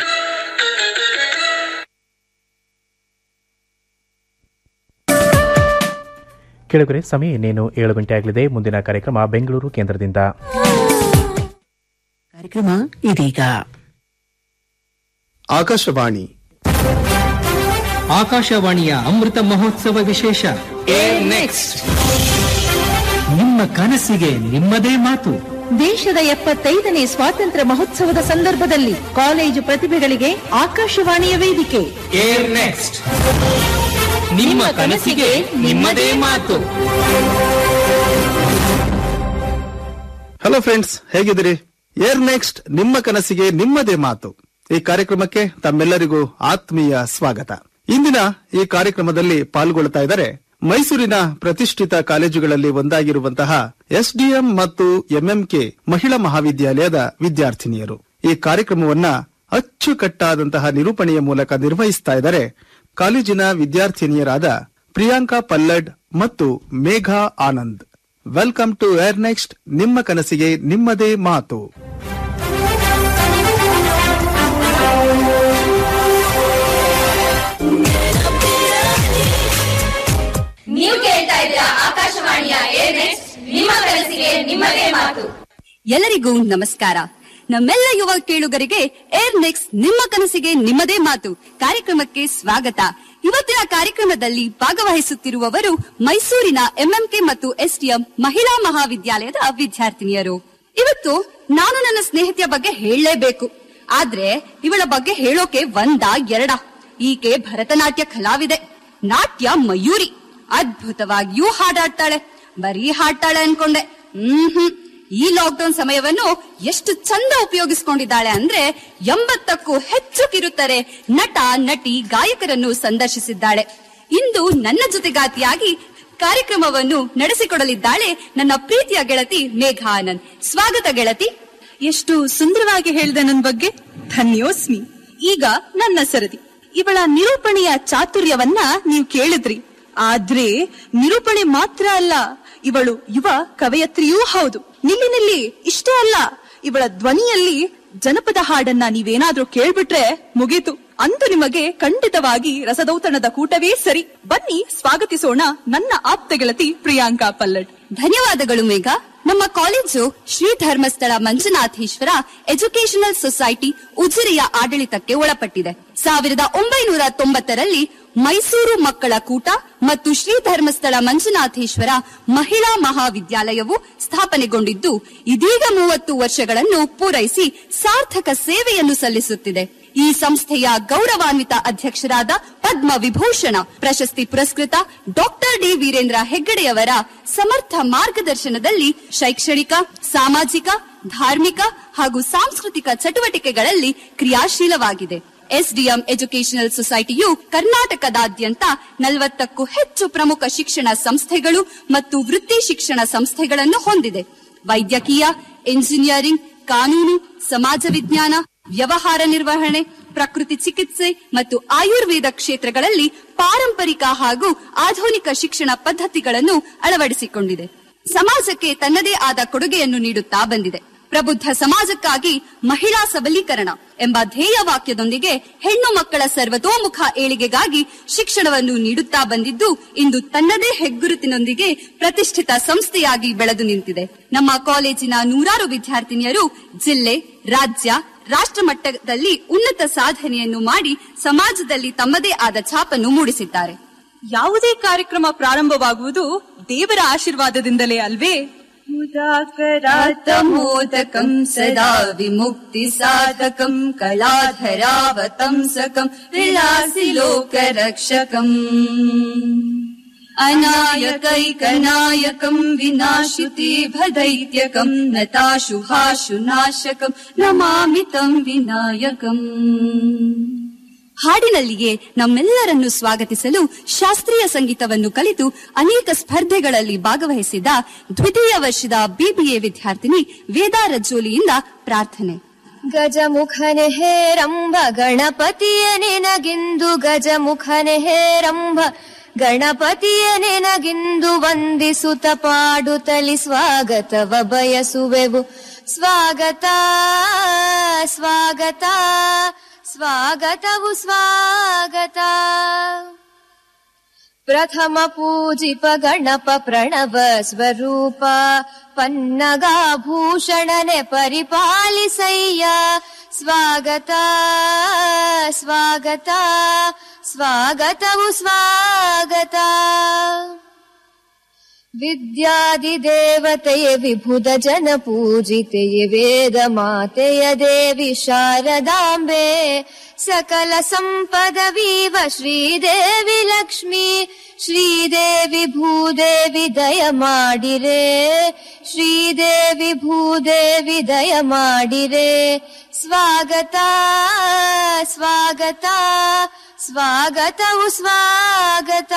ಕೆಳಗರೆ ಸಮಯ ಇನ್ನೇನು ಏಳು ಗಂಟೆ ಆಗಲಿದೆ ಮುಂದಿನ ಕಾರ್ಯಕ್ರಮ ಬೆಂಗಳೂರು ಕೇಂದ್ರದಿಂದ ಕಾರ್ಯಕ್ರಮ ಇದೀಗ ಆಕಾಶವಾಣಿ ಆಕಾಶವಾಣಿಯ ಅಮೃತ ಮಹೋತ್ಸವ ವಿಶೇಷ ನೆಕ್ಸ್ಟ್ ನಿಮ್ಮ ಕನಸಿಗೆ ನಿಮ್ಮದೇ ಮಾತು ದೇಶದ ಎಪ್ಪತ್ತೈದನೇ ಸ್ವಾತಂತ್ರ್ಯ ಮಹೋತ್ಸವದ ಸಂದರ್ಭದಲ್ಲಿ ಕಾಲೇಜು ಪ್ರತಿಭೆಗಳಿಗೆ ಆಕಾಶವಾಣಿಯ ವೇದಿಕೆ ಏರ್ ನೆಕ್ಸ್ಟ್ ನಿಮ್ಮ ಕನಸಿಗೆ ನಿಮ್ಮದೇ ಮಾತು ಹಲೋ ಫ್ರೆಂಡ್ಸ್ ಹೇಗಿದ್ದೀರಿ ಏರ್ ನೆಕ್ಸ್ಟ್ ನಿಮ್ಮ ಕನಸಿಗೆ ನಿಮ್ಮದೇ ಮಾತು ಈ ಕಾರ್ಯಕ್ರಮಕ್ಕೆ ತಮ್ಮೆಲ್ಲರಿಗೂ ಆತ್ಮೀಯ ಸ್ವಾಗತ ಇಂದಿನ ಈ ಕಾರ್ಯಕ್ರಮದಲ್ಲಿ ಪಾಲ್ಗೊಳ್ತಾ ಇದ್ದಾರೆ ಮೈಸೂರಿನ ಪ್ರತಿಷ್ಠಿತ ಕಾಲೇಜುಗಳಲ್ಲಿ ಒಂದಾಗಿರುವಂತಹ ಎಸ್ಡಿಎಂ ಮತ್ತು ಎಂಎಂಕೆ ಮಹಿಳಾ ಮಹಾವಿದ್ಯಾಲಯದ ವಿದ್ಯಾರ್ಥಿನಿಯರು ಈ ಕಾರ್ಯಕ್ರಮವನ್ನ ಅಚ್ಚುಕಟ್ಟಾದಂತಹ ನಿರೂಪಣೆಯ ಮೂಲಕ ನಿರ್ವಹಿಸ್ತಾ ಇದ್ದಾರೆ ಕಾಲೇಜಿನ ವಿದ್ಯಾರ್ಥಿನಿಯರಾದ ಪ್ರಿಯಾಂಕಾ ಪಲ್ಲಡ್ ಮತ್ತು Megha Anand welcome to air next ನಿಮ್ಮ ಕನಸಿಗೆ ನಿಮ್ಮದೇ ಮಾತು ನೀವು ಕೇಳ್ತಾ ಇದ್ದೀರಾ ಆಕಾಶವಾಣಿಯ ಏರ್ ನೆಕ್ಸ್ಟ್ ನಿಮ್ಮ ಕನಸಿಗೆ ನಿಮ್ಮದೇ ಮಾತು ಎಲ್ಲರಿಗೂ ನಮಸ್ಕಾರ ನಮ್ಮೆಲ್ಲ ಯುವ ಕೇಳುಗರಿಗೆ ಏರ್ ನೆಕ್ಸ್ಟ್ ನಿಮ್ಮ ಕನಸಿಗೆ ನಿಮ್ಮದೇ ಮಾತು ಕಾರ್ಯಕ್ರಮಕ್ಕೆ ಸ್ವಾಗತ ಇವತ್ತಿನ ಕಾರ್ಯಕ್ರಮದಲ್ಲಿ ಭಾಗವಹಿಸುತ್ತಿರುವವರು ಮೈಸೂರಿನ ಎಂಎಂಕೆ ಮತ್ತು ಎಸ್ಟಿಎಂ ಮಹಿಳಾ ಮಹಾವಿದ್ಯಾಲಯದ ವಿದ್ಯಾರ್ಥಿನಿಯರು ಇವತ್ತು ನಾನು ನನ್ನ ಸ್ನೇಹಿತೆಯ ಬಗ್ಗೆ ಹೇಳಲೇಬೇಕು ಆದ್ರೆ ಇವಳ ಬಗ್ಗೆ ಹೇಳೋಕೆ ಒಂದ ಎರಡ ಈಕೆ ಭರತನಾಟ್ಯ ಕಲಾವಿದೆ ನಾಟ್ಯ ಮಯೂರಿ ಅದ್ಭುತವಾಗಿಯೂ ಹಾಡಾಡ್ತಾಳೆ ಬರೀ ಹಾಡ್ತಾಳೆ ಅನ್ಕೊಂಡೆ ಹ್ಮ್ ಹ್ಮ್ ಈ ಲಾಕ್ಡೌನ್ ಸಮಯವನ್ನು ಎಷ್ಟು ಚಂದ ಉಪಯೋಗಿಸಿಕೊಂಡಿದ್ದಾಳೆ ಅಂದ್ರೆ ಎಂಬತ್ತಕ್ಕೂ ಹೆಚ್ಚು ಕಿರುತ್ತಾರೆ ನಟ ನಟಿ ಗಾಯಕರನ್ನು ಸಂದರ್ಶಿಸಿದ್ದಾಳೆ ಇಂದು ನನ್ನ ಜೊತೆಗಾತಿಯಾಗಿ ಕಾರ್ಯಕ್ರಮವನ್ನು ನಡೆಸಿಕೊಡಲಿದ್ದಾಳೆ ನನ್ನ ಪ್ರೀತಿಯ ಗೆಳತಿ ಮೇಘಾ ಆನಂದ್ ಸ್ವಾಗತ ಗೆಳತಿ ಎಷ್ಟು ಸುಂದರವಾಗಿ ಹೇಳಿದ ನನ್ನ ಬಗ್ಗೆ ಧನ್ಯೋಸ್ಮಿ ಈಗ ನನ್ನ ಸರದಿ ಇವಳ ನಿರೂಪಣೆಯ ಚಾತುರ್ಯವನ್ನ ನೀವು ಕೇಳಿದ್ರಿ ಆದ್ರೆ ನಿರೂಪಣೆ ಮಾತ್ರ ಅಲ್ಲ ಇವಳು ಯುವ ಕವಯತ್ರಿಯೂ ಹೌದು ನಿಲ್ಲಿ ನಿಲ್ಲಿ ಇಷ್ಟೇ ಅಲ್ಲ ಇವಳ ಧ್ವನಿಯಲ್ಲಿ ಜನಪದ ಹಾಡನ್ನ ನೀವೇನಾದ್ರೂ ಕೇಳ್ಬಿಟ್ರೆ ಮುಗೀತು ಅಂದು ನಿಮಗೆ ಖಂಡಿತವಾಗಿ ರಸದೌತಣದ ಕೂಟವೇ ಸರಿ ಬನ್ನಿ ಸ್ವಾಗತಿಸೋಣ ನನ್ನ ಆಪ್ತ ಗೆಳತಿ ಪ್ರಿಯಾಂಕಾ ಪಲ್ಲಡ್ ಧನ್ಯವಾದಗಳು ಮೇಘ ನಮ್ಮ college Shri Dharmasthala Manjunatheshwara educational society ಉಜಿರೆಯ ಆಡಳಿತಕ್ಕೆ ಒಳಪಟ್ಟಿದೆ ಸಾವಿರದ ಒಂಬೈನೂರ ತೊಂಬತ್ತರಲ್ಲಿ ಮೈಸೂರು ಮಕ್ಕಳ ಕೂಟ ಮತ್ತು ಶ್ರೀ ಧರ್ಮಸ್ಥಳ ಮಂಜುನಾಥೇಶ್ವರ ಮಹಿಳಾ ಮಹಾವಿದ್ಯಾಲಯವು ಸ್ಥಾಪನೆಗೊಂಡಿದ್ದು ಇದೀಗ ಮೂವತ್ತು ವರ್ಷಗಳನ್ನು ಪೂರೈಸಿ ಸಾರ್ಥಕ ಸೇವೆಯನ್ನು ಸಲ್ಲಿಸುತ್ತಿದೆ ಈ ಸಂಸ್ಥೆಯ ಗೌರವಾನ್ವಿತ ಅಧ್ಯಕ್ಷರಾದ ಪದ್ಮ ವಿಭೂಷಣ ಪ್ರಶಸ್ತಿ ಪುರಸ್ಕೃತ ಡಾಕ್ಟರ್ ಡಿ ವೀರೇಂದ್ರ ಹೆಗ್ಗಡೆಯವರ ಸಮರ್ಥ ಮಾರ್ಗದರ್ಶನದಲ್ಲಿ ಶೈಕ್ಷಣಿಕ ಸಾಮಾಜಿಕ ಧಾರ್ಮಿಕ ಹಾಗೂ ಸಾಂಸ್ಕೃತಿಕ ಚಟುವಟಿಕೆಗಳಲ್ಲಿ ಕ್ರಿಯಾಶೀಲವಾಗಿದೆ ಎಸ್ಡಿಎಂ ಎಜುಕೇಶನಲ್ ಸೊಸೈಟಿಯು ಕರ್ನಾಟಕದಾದ್ಯಂತ ನಲವತ್ತಕ್ಕೂ ಹೆಚ್ಚು ಪ್ರಮುಖ ಶಿಕ್ಷಣ ಸಂಸ್ಥೆಗಳು ಮತ್ತು ವೃತ್ತಿ ಶಿಕ್ಷಣ ಸಂಸ್ಥೆಗಳನ್ನು ಹೊಂದಿದೆ ವೈದ್ಯಕೀಯ ಇಂಜಿನಿಯರಿಂಗ್ ಕಾನೂನು ಸಮಾಜ ವಿಜ್ಞಾನ ವ್ಯವಹಾರ ನಿರ್ವಹಣೆ ಪ್ರಕೃತಿ ಚಿಕಿತ್ಸೆ ಮತ್ತು ಆಯುರ್ವೇದ ಕ್ಷೇತ್ರಗಳಲ್ಲಿ ಪಾರಂಪರಿಕ ಹಾಗೂ ಆಧುನಿಕ ಶಿಕ್ಷಣ ಪದ್ಧತಿಗಳನ್ನು ಅಳವಡಿಸಿಕೊಂಡಿದೆ ಸಮಾಜಕ್ಕೆ ತನ್ನದೇ ಆದ ಕೊಡುಗೆಯನ್ನು ನೀಡುತ್ತಾ ಬಂದಿದೆ ಪ್ರಬುದ್ಧ ಸಮಾಜಕ್ಕಾಗಿ ಮಹಿಳಾ ಸಬಲೀಕರಣ ಎಂಬ ಧ್ಯೇಯ ವಾಕ್ಯದೊಂದಿಗೆ ಹೆಣ್ಣು ಮಕ್ಕಳ ಸರ್ವತೋಮುಖ ಏಳಿಗೆಗಾಗಿ ಶಿಕ್ಷಣವನ್ನು ನೀಡುತ್ತಾ ಬಂದಿದ್ದು ಇಂದು ತನ್ನದೇ ಹೆಗ್ಗುರುತಿನೊಂದಿಗೆ ಪ್ರತಿಷ್ಠಿತ ಸಂಸ್ಥೆಯಾಗಿ ಬೆಳೆದು ನಿಂತಿದೆ ನಮ್ಮ ಕಾಲೇಜಿನ ನೂರಾರು ವಿದ್ಯಾರ್ಥಿನಿಯರು ಜಿಲ್ಲೆ ರಾಜ್ಯ ರಾಷ್ಟ್ರ ಮಟ್ಟದಲ್ಲಿ ಉನ್ನತ ಸಾಧನೆಯನ್ನು ಮಾಡಿ ಸಮಾಜದಲ್ಲಿ ತಮ್ಮದೇ ಆದ ಛಾಪನ್ನು ಮೂಡಿಸಿದ್ದಾರೆ ಯಾವುದೇ ಕಾರ್ಯಕ್ರಮ ಪ್ರಾರಂಭವಾಗುವುದು ದೇವರ ಆಶೀರ್ವಾದದಿಂದಲೇ ಅಲ್ವೇ मोदकम् सदा विमुक्ति साधकम् कलाधरावतंसकम् विलासि लोकरक्षकम् अनायकैकनायकम् विनाशुति भदैत्यकम् नताशुभाशुनाशकम् नमामि तम् विनायकम् ಹಾಡಿನಲ್ಲಿಯೇ ನಮ್ಮೆಲ್ಲರನ್ನು ಸ್ವಾಗತಿಸಲು ಶಾಸ್ತ್ರೀಯ ಸಂಗೀತವನ್ನು ಕಲಿತು ಅನೇಕ ಸ್ಪರ್ಧೆಗಳಲ್ಲಿ ಭಾಗವಹಿಸಿದ ದ್ವಿತೀಯ ವರ್ಷದ ಬಿಬಿಎ ವಿದ್ಯಾರ್ಥಿನಿ ವೇದಾ ರಜ್ಜೋಲಿಯಿಂದ ಪ್ರಾರ್ಥನೆ ಗಜಮುಖನೆ ಹೇರಂಬ ಗಣಪತಿಯ ನಿನಗಿಂದು ಗಜಮುಖನೆ ಹೇರಂಬ ಗಣಪತಿಯ ನಿನಗಿಂದು ವಂದಿಸುತ್ತ ಪಾಡುತ್ತಲಿ ಸ್ವಾಗತವ ಬಯಸುವೆವು ಸ್ವಾಗತ ಸ್ವಾಗತ ಸ್ವಾಗತವು ಸ್ವಾಗತ ಪ್ರಥಮ ಪೂಜಿಪ ಗಣಪ ಪ್ರಣವ ಸ್ವರೂಪ ಪನ್ನಗಾಭೂಷಣನೆ ಪರಿಪಾಲಿಸಯ್ಯ ಸ್ವಾಗತ ಸ್ವಾಗತ ಸ್ವಾಗತವು ಸ್ವಾಗತ विद्यादिदेवतये विभुद जन पूजितये वेद मातय देवि शारदाम्बे सकल सम्पदवीव श्रीदेवि लक्ष्मी श्रीदेवि भूदेवि दय ಮಾಡಿರೆ ಶ್ರೀದೇವಿ ಭೂದೇವಿ ದಯ ಮಾಡಿರೆ ಸ್ವಾಗತ ಸ್ವಾಗತ ಸ್ವಾಗತವು ಸ್ವಾಗತ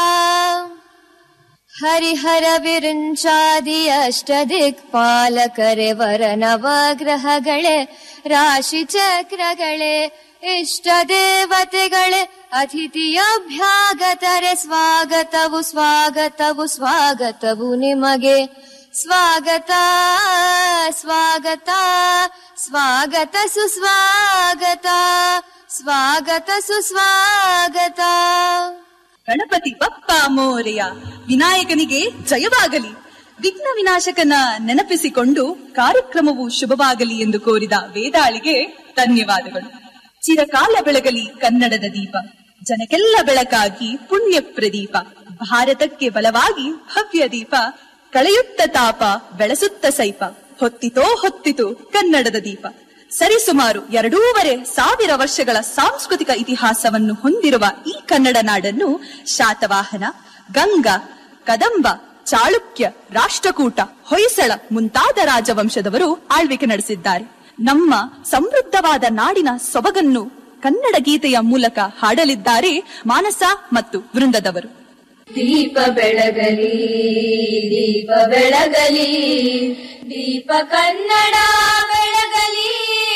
ಹರಿಹರ ವಿರಿಂಚಾದಿ ಅಷ್ಟ ದಿಕ್ಪಾಲಕರೆ ವರ ನವಗ್ರಹಗಳೇ ರಾಶಿ ಚಕ್ರಗಳೇ ಇಷ್ಟ ದೇವತೆಗಳೇ ಅತಿಥಿಯಭ್ಯಾಗತರೆ ಸ್ವಾಗತವು ಸ್ವಾಗತವು ಸ್ವಾಗತವು ನಿಮಗೆ ಸ್ವಾಗತ ಸ್ವಾಗತ ಸ್ವಾಗತ ಸುಸ್ವಾಗತ ಸ್ವಾಗತ ಸುಸ್ವಾಗತ ಗಣಪತಿ ಬಪ್ಪ ಮೋರೆಯ ವಿನಾಯಕನಿಗೆ ಜಯವಾಗಲಿ ವಿಘ್ನ ವಿನಾಶಕನ ನೆನಪಿಸಿಕೊಂಡು ಕಾರ್ಯಕ್ರಮವು ಶುಭವಾಗಲಿ ಎಂದು ಕೋರಿದ ವೇದಾಳಿಗೆ ಧನ್ಯವಾದಗಳು ಚಿರಕಾಲ ಬೆಳಗಲಿ ಕನ್ನಡದ ದೀಪ ಜನಕ್ಕೆಲ್ಲ ಬೆಳಕಾಗಿ ಪುಣ್ಯ ಪ್ರದೀಪ ಭಾರತಕ್ಕೆ ಬಲವಾಗಿ ಭವ್ಯ ದೀಪ ಕಳೆಯುತ್ತ ತಾಪ ಬೆಳೆಸುತ್ತ ಸೈಪ ಹೊತ್ತಿತೋ ಹೊತ್ತಿತು ಕನ್ನಡದ ದೀಪ ಸರಿಸುಮಾರು ಎರಡೂವರೆ ಸಾವಿರ ವರ್ಷಗಳ ಸಾಂಸ್ಕೃತಿಕ ಇತಿಹಾಸವನ್ನು ಹೊಂದಿರುವ ಈ ಕನ್ನಡ ನಾಡನ್ನು ಶಾತವಾಹನ ಗಂಗಾ ಕದಂಬ ಚಾಳುಕ್ಯ ರಾಷ್ಟ್ರಕೂಟ ಹೊಯ್ಸಳ ಮುಂತಾದ ರಾಜವಂಶದವರು ಆಳ್ವಿಕೆ ನಡೆಸಿದ್ದಾರೆ ನಮ್ಮ ಸಮೃದ್ಧವಾದ ನಾಡಿನ ಸೊಬಗನ್ನು ಕನ್ನಡ ಗೀತೆಯ ಮೂಲಕ ಹಾಡಲಿದ್ದಾರೆ ಮಾನಸ ಮತ್ತು ವೃಂದದವರು ದೀಪ ಬೆಳಗಲಿ ದೀಪ ಬೆಳಗಲಿ ದೀಪ ಕನ್ನಡ ಬೆಳಗಲಿ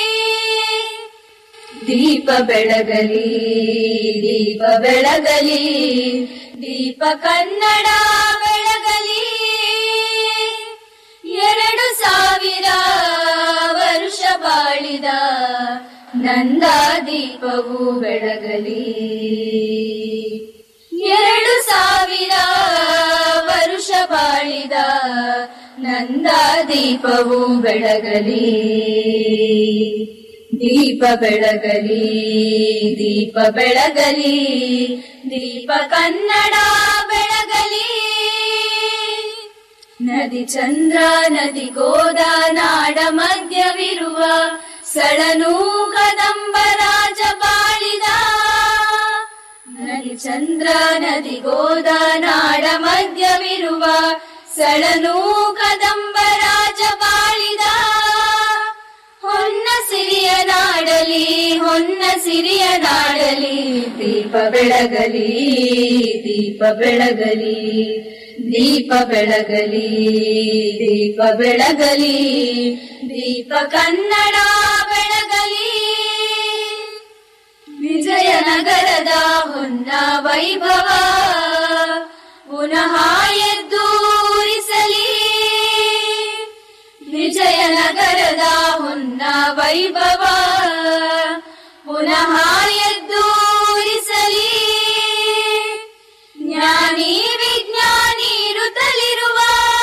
ದೀಪ ಬೆಳಗಲಿ ದೀಪ ಬೆಳಗಲಿ ದೀಪ ಕನ್ನಡ ಬೆಳಗಲಿ ಎರಡು ಸಾವಿರ ವರ್ಷ ಬಾಳಿದ ನಂದ ದೀಪವು ಬೆಳಗಲಿ ಎರಡು ಸಾವಿರ ವರುಷ ಬಾಳಿದ ನಂದ ದೀಪವು ಬೆಳಗಲಿ ದೀಪ ಬೆಳಗಲಿ ದೀಪ ಬೆಳಗಲಿ ದೀಪ ಕನ್ನಡ ಬೆಳಗಲಿ ನದಿ ಚಂದ್ರ ನದಿ ಗೋದ ನಾಡ ಮಧ್ಯವಿರುವ ಸಳನು ಕದಂಬ ರಾಜ ಬಾಳಿದ ನದಿ ಚಂದ್ರ ನದಿ ಗೋದ ನಾಡ ಮಧ್ಯವಿರುವ ಸಳನು ಕದಂಬ ರಾಜ ಬಾಳಿದ ಹೊನ್ನ ಸಿರಿಯ ನಾಡಲಿ ಹೊನ್ನ ಸಿರಿಯ ನಾಡಲಿ ದೀಪ ಬೆಳಗಲಿ ದೀಪ ಬೆಳಗಲಿ ದೀಪ ಬೆಳಗಲಿ ದೀಪ ಬೆಳಗಲಿ ದೀಪ ಕನ್ನಡ ಬೆಳಗಲಿ ವಿಜಯನಗರದ ಹೊನ್ನ ವೈಭವ ಪುನಃ ಎದ್ದೂರಿಸಲಿ ವಿಜಯನಗರದ ಹೊನ್ನ ವೈಭವ ಪುನಃ ಎದ್ದೂರಿಸಲಿ ಜ್ಞಾನಿ ವಿಜ್ಞಾನಿ ಋತಲಿರುವ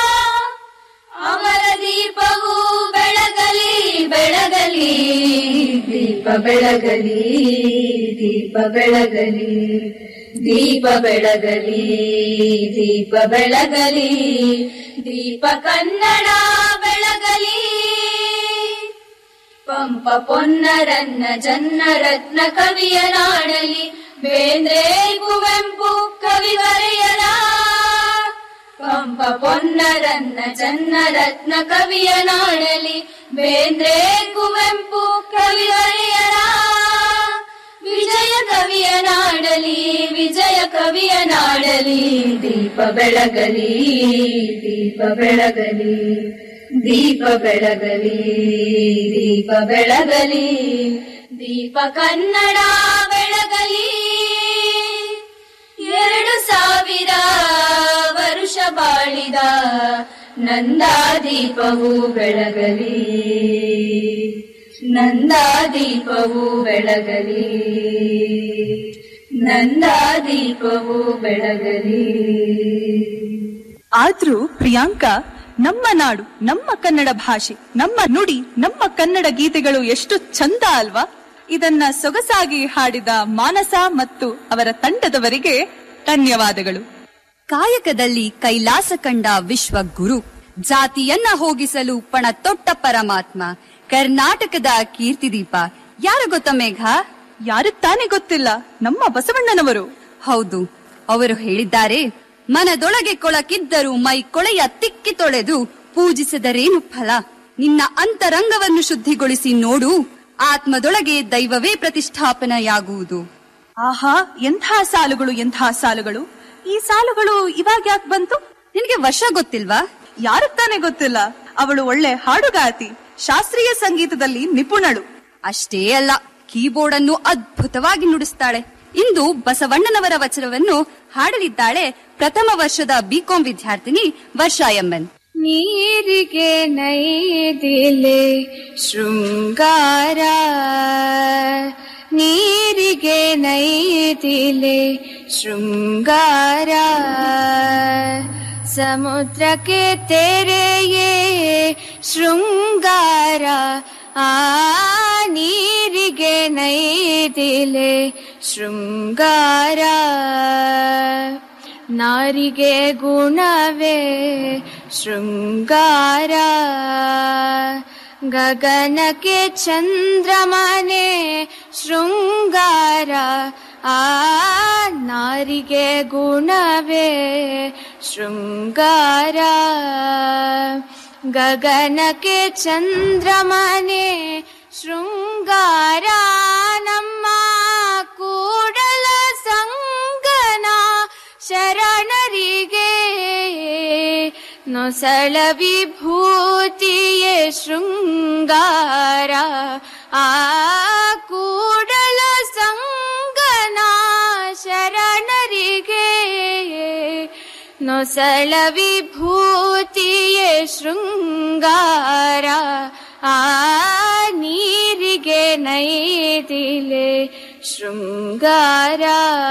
ಅವರ ದೀಪವು ಬೆಳಗಲಿ ಬೆಳಗಲಿ ದೀಪ ಬೆಳಗಲಿ ದೀಪ ಬೆಳಗಲಿ ದೀಪ ಬೆಳಗಲಿ ದೀಪ ಬೆಳಗಲಿ ದೀಪ ಕನ್ನಡ ಬೆಳಗಲಿ ಪಂಪ ಪೊನ್ನರನ್ನ ಜನ್ನ ರತ್ನ ಕವಿಯ ನಾಡಲಿ ಬೇಂದ್ರೆ ಕುವೆಂಪು ಕವಿವರೆಯರ ಪಂಪ ಪೊನ್ನರನ್ನ ಜನ್ನ ರತ್ನ ಕವಿಯ ನಾಡಲಿ ಬೇಂದ್ರೆ ಕುವೆಂಪು ಕವಿವರೆಯರ ವಿಜಯ ಕವಿಯ ನಾಡಲಿ ವಿಜಯ ಕವಿಯ ನಾಡಲಿ ದೀಪ ಬೆಳಗಲಿ ದೀಪ ಬೆಳಗಲಿ ದೀಪ ಬೆಳಗಲಿ ದೀಪ ಬೆಳಗಲಿ ದೀಪ ಕನ್ನಡ ಬೆಳಗಲಿ ಎರಡು ಸಾವಿರ ವರುಷ ಬಾಳಿದ ನಂದ ದೀಪವು ಬೆಳಗಲಿ ನಂದ ದೀಪವು ಬೆಳಗಲಿ ನಂದ ದೀಪವು ಬೆಳಗಲಿ ಆದ್ರೂ ಪ್ರಿಯಾಂಕಾ ನಮ್ಮ ನಾಡು ನಮ್ಮ ಕನ್ನಡ ಭಾಷೆ ನಮ್ಮ ನುಡಿ ನಮ್ಮ ಕನ್ನಡ ಗೀತೆಗಳು ಎಷ್ಟು ಚಂದ ಅಲ್ವಾ ಇದನ್ನ ಸೊಗಸಾಗಿ ಹಾಡಿದ ಮಾನಸ ಮತ್ತು ಅವರ ತಂಡದವರಿಗೆ ಧನ್ಯವಾದಗಳು ಕಾಯಕದಲ್ಲಿ ಕೈಲಾಸ ಕಂಡ ವಿಶ್ವ ಗುರು ಜಾತಿಯನ್ನ ಹೋಗಿಸಲು ಪಣ ತೊಟ್ಟ ಪರಮಾತ್ಮ ಕರ್ನಾಟಕದ ಕೀರ್ತಿದೀಪ ಯಾರು ಗೊತ್ತ ಮೇಘ ಯಾರು ತಾನೇ ಗೊತ್ತಿಲ್ಲ ನಮ್ಮ ಬಸವಣ್ಣನವರು ಹೌದು ಅವರು ಹೇಳಿದ್ದಾರೆ ಮನದೊಳಗೆ ಕೊಳಕಿದ್ದರೂ ಮೈ ಕೊಳೆಯ ತಿಕ್ಕಿ ತೊಳೆದು ಪೂಜಿಸಿದರೇನು ಫಲ ನಿನ್ನ ಅಂತರಂಗವನ್ನು ಶುದ್ಧಿಗೊಳಿಸಿ ನೋಡು ಆತ್ಮದೊಳಗೆ ದೈವವೇ ಪ್ರತಿಷ್ಠಾಪನೆಯಾಗುವುದು ಆಹಾ ಎಂಥ ಸಾಲುಗಳು ಎಂಥ ಸಾಲುಗಳು ಈ ಸಾಲುಗಳು ಇವಾಗ ಯಾಕೆ ಬಂತು ನಿನಗೆ ವರ್ಷ ಗೊತ್ತಿಲ್ವಾ ಯಾರು ತಾನೇ ಗೊತ್ತಿಲ್ಲ ಅವಳು ಒಳ್ಳೆ ಹಾಡುಗಾತಿ ಶಾಸ್ತ್ರೀಯ ಸಂಗೀತದಲ್ಲಿ ನಿಪುಣಳು ಅಷ್ಟೇ ಅಲ್ಲ ಕೀಬೋರ್ಡ್ ಅನ್ನು ಅದ್ಭುತವಾಗಿ ನುಡಿಸ್ತಾಳೆ ಇಂದು ಬಸವಣ್ಣನವರ ವಚನವನ್ನು ಹಾಡಲಿದ್ದಾಳೆ ಪ್ರಥಮ ವರ್ಷದ ಬಿಕಾಂ ವಿದ್ಯಾರ್ಥಿನಿ ವರ್ಷಾ ಎಂಎನ್ ನೀರಿಗೆ ನೈದಿಲೆ ಶೃಂಗಾರ ನೀರಿಗೆ ನೈದಿಲೆ ಶೃಂಗಾರ ಸಮುದ್ರಕ್ಕೆ ತೆರೆಯೇ ಶೃಂಗಾರ ಆ ನೀರಿಗೆ ನೈದಿಲೆ ಶೃಂಗಾರ ನಾರಿಗೆ ಗುಣವೇ ಶೃಂಗಾರ ಗಗನಕ್ಕೆ ಚಂದ್ರಮನೆ ಶೃಂಗಾರ ಆ ನಾರಿಗೆ ಗುಣವೇ ಶೃಂಗಾರ ಗಗನಕ್ಕೆ ಚಂದ್ರಮನೆ ಶೃಂಗಾರ ನಮ್ಮ ಕೂಡಲ ಸಂಗನ ಶರಣರಿಗೆ ನೊಸಳ ವಿಭೂತಿಯೇ ಶೃಂಗಾರ ಆ ಕೂಡಲ ಸಂಗನ ಶರಣರಿಗೆ ನೊಸಳ ವಿಭೂತಿಯೇ ಶೃಂಗಾರ ಆ ನೀರಿಗೆ ನೈದಿಲೆ ಶೃಂಗಾರ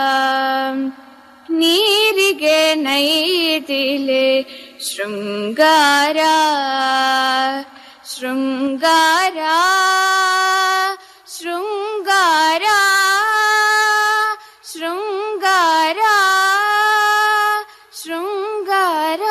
ನೀರಿಗೆ ನೈದಿಲೆ ಶೃಂಗಾರ ಶೃಂಗಾರ ಶೃಂಗಾರ ಶೃಂಗಾರ ಶೃಂಗಾರ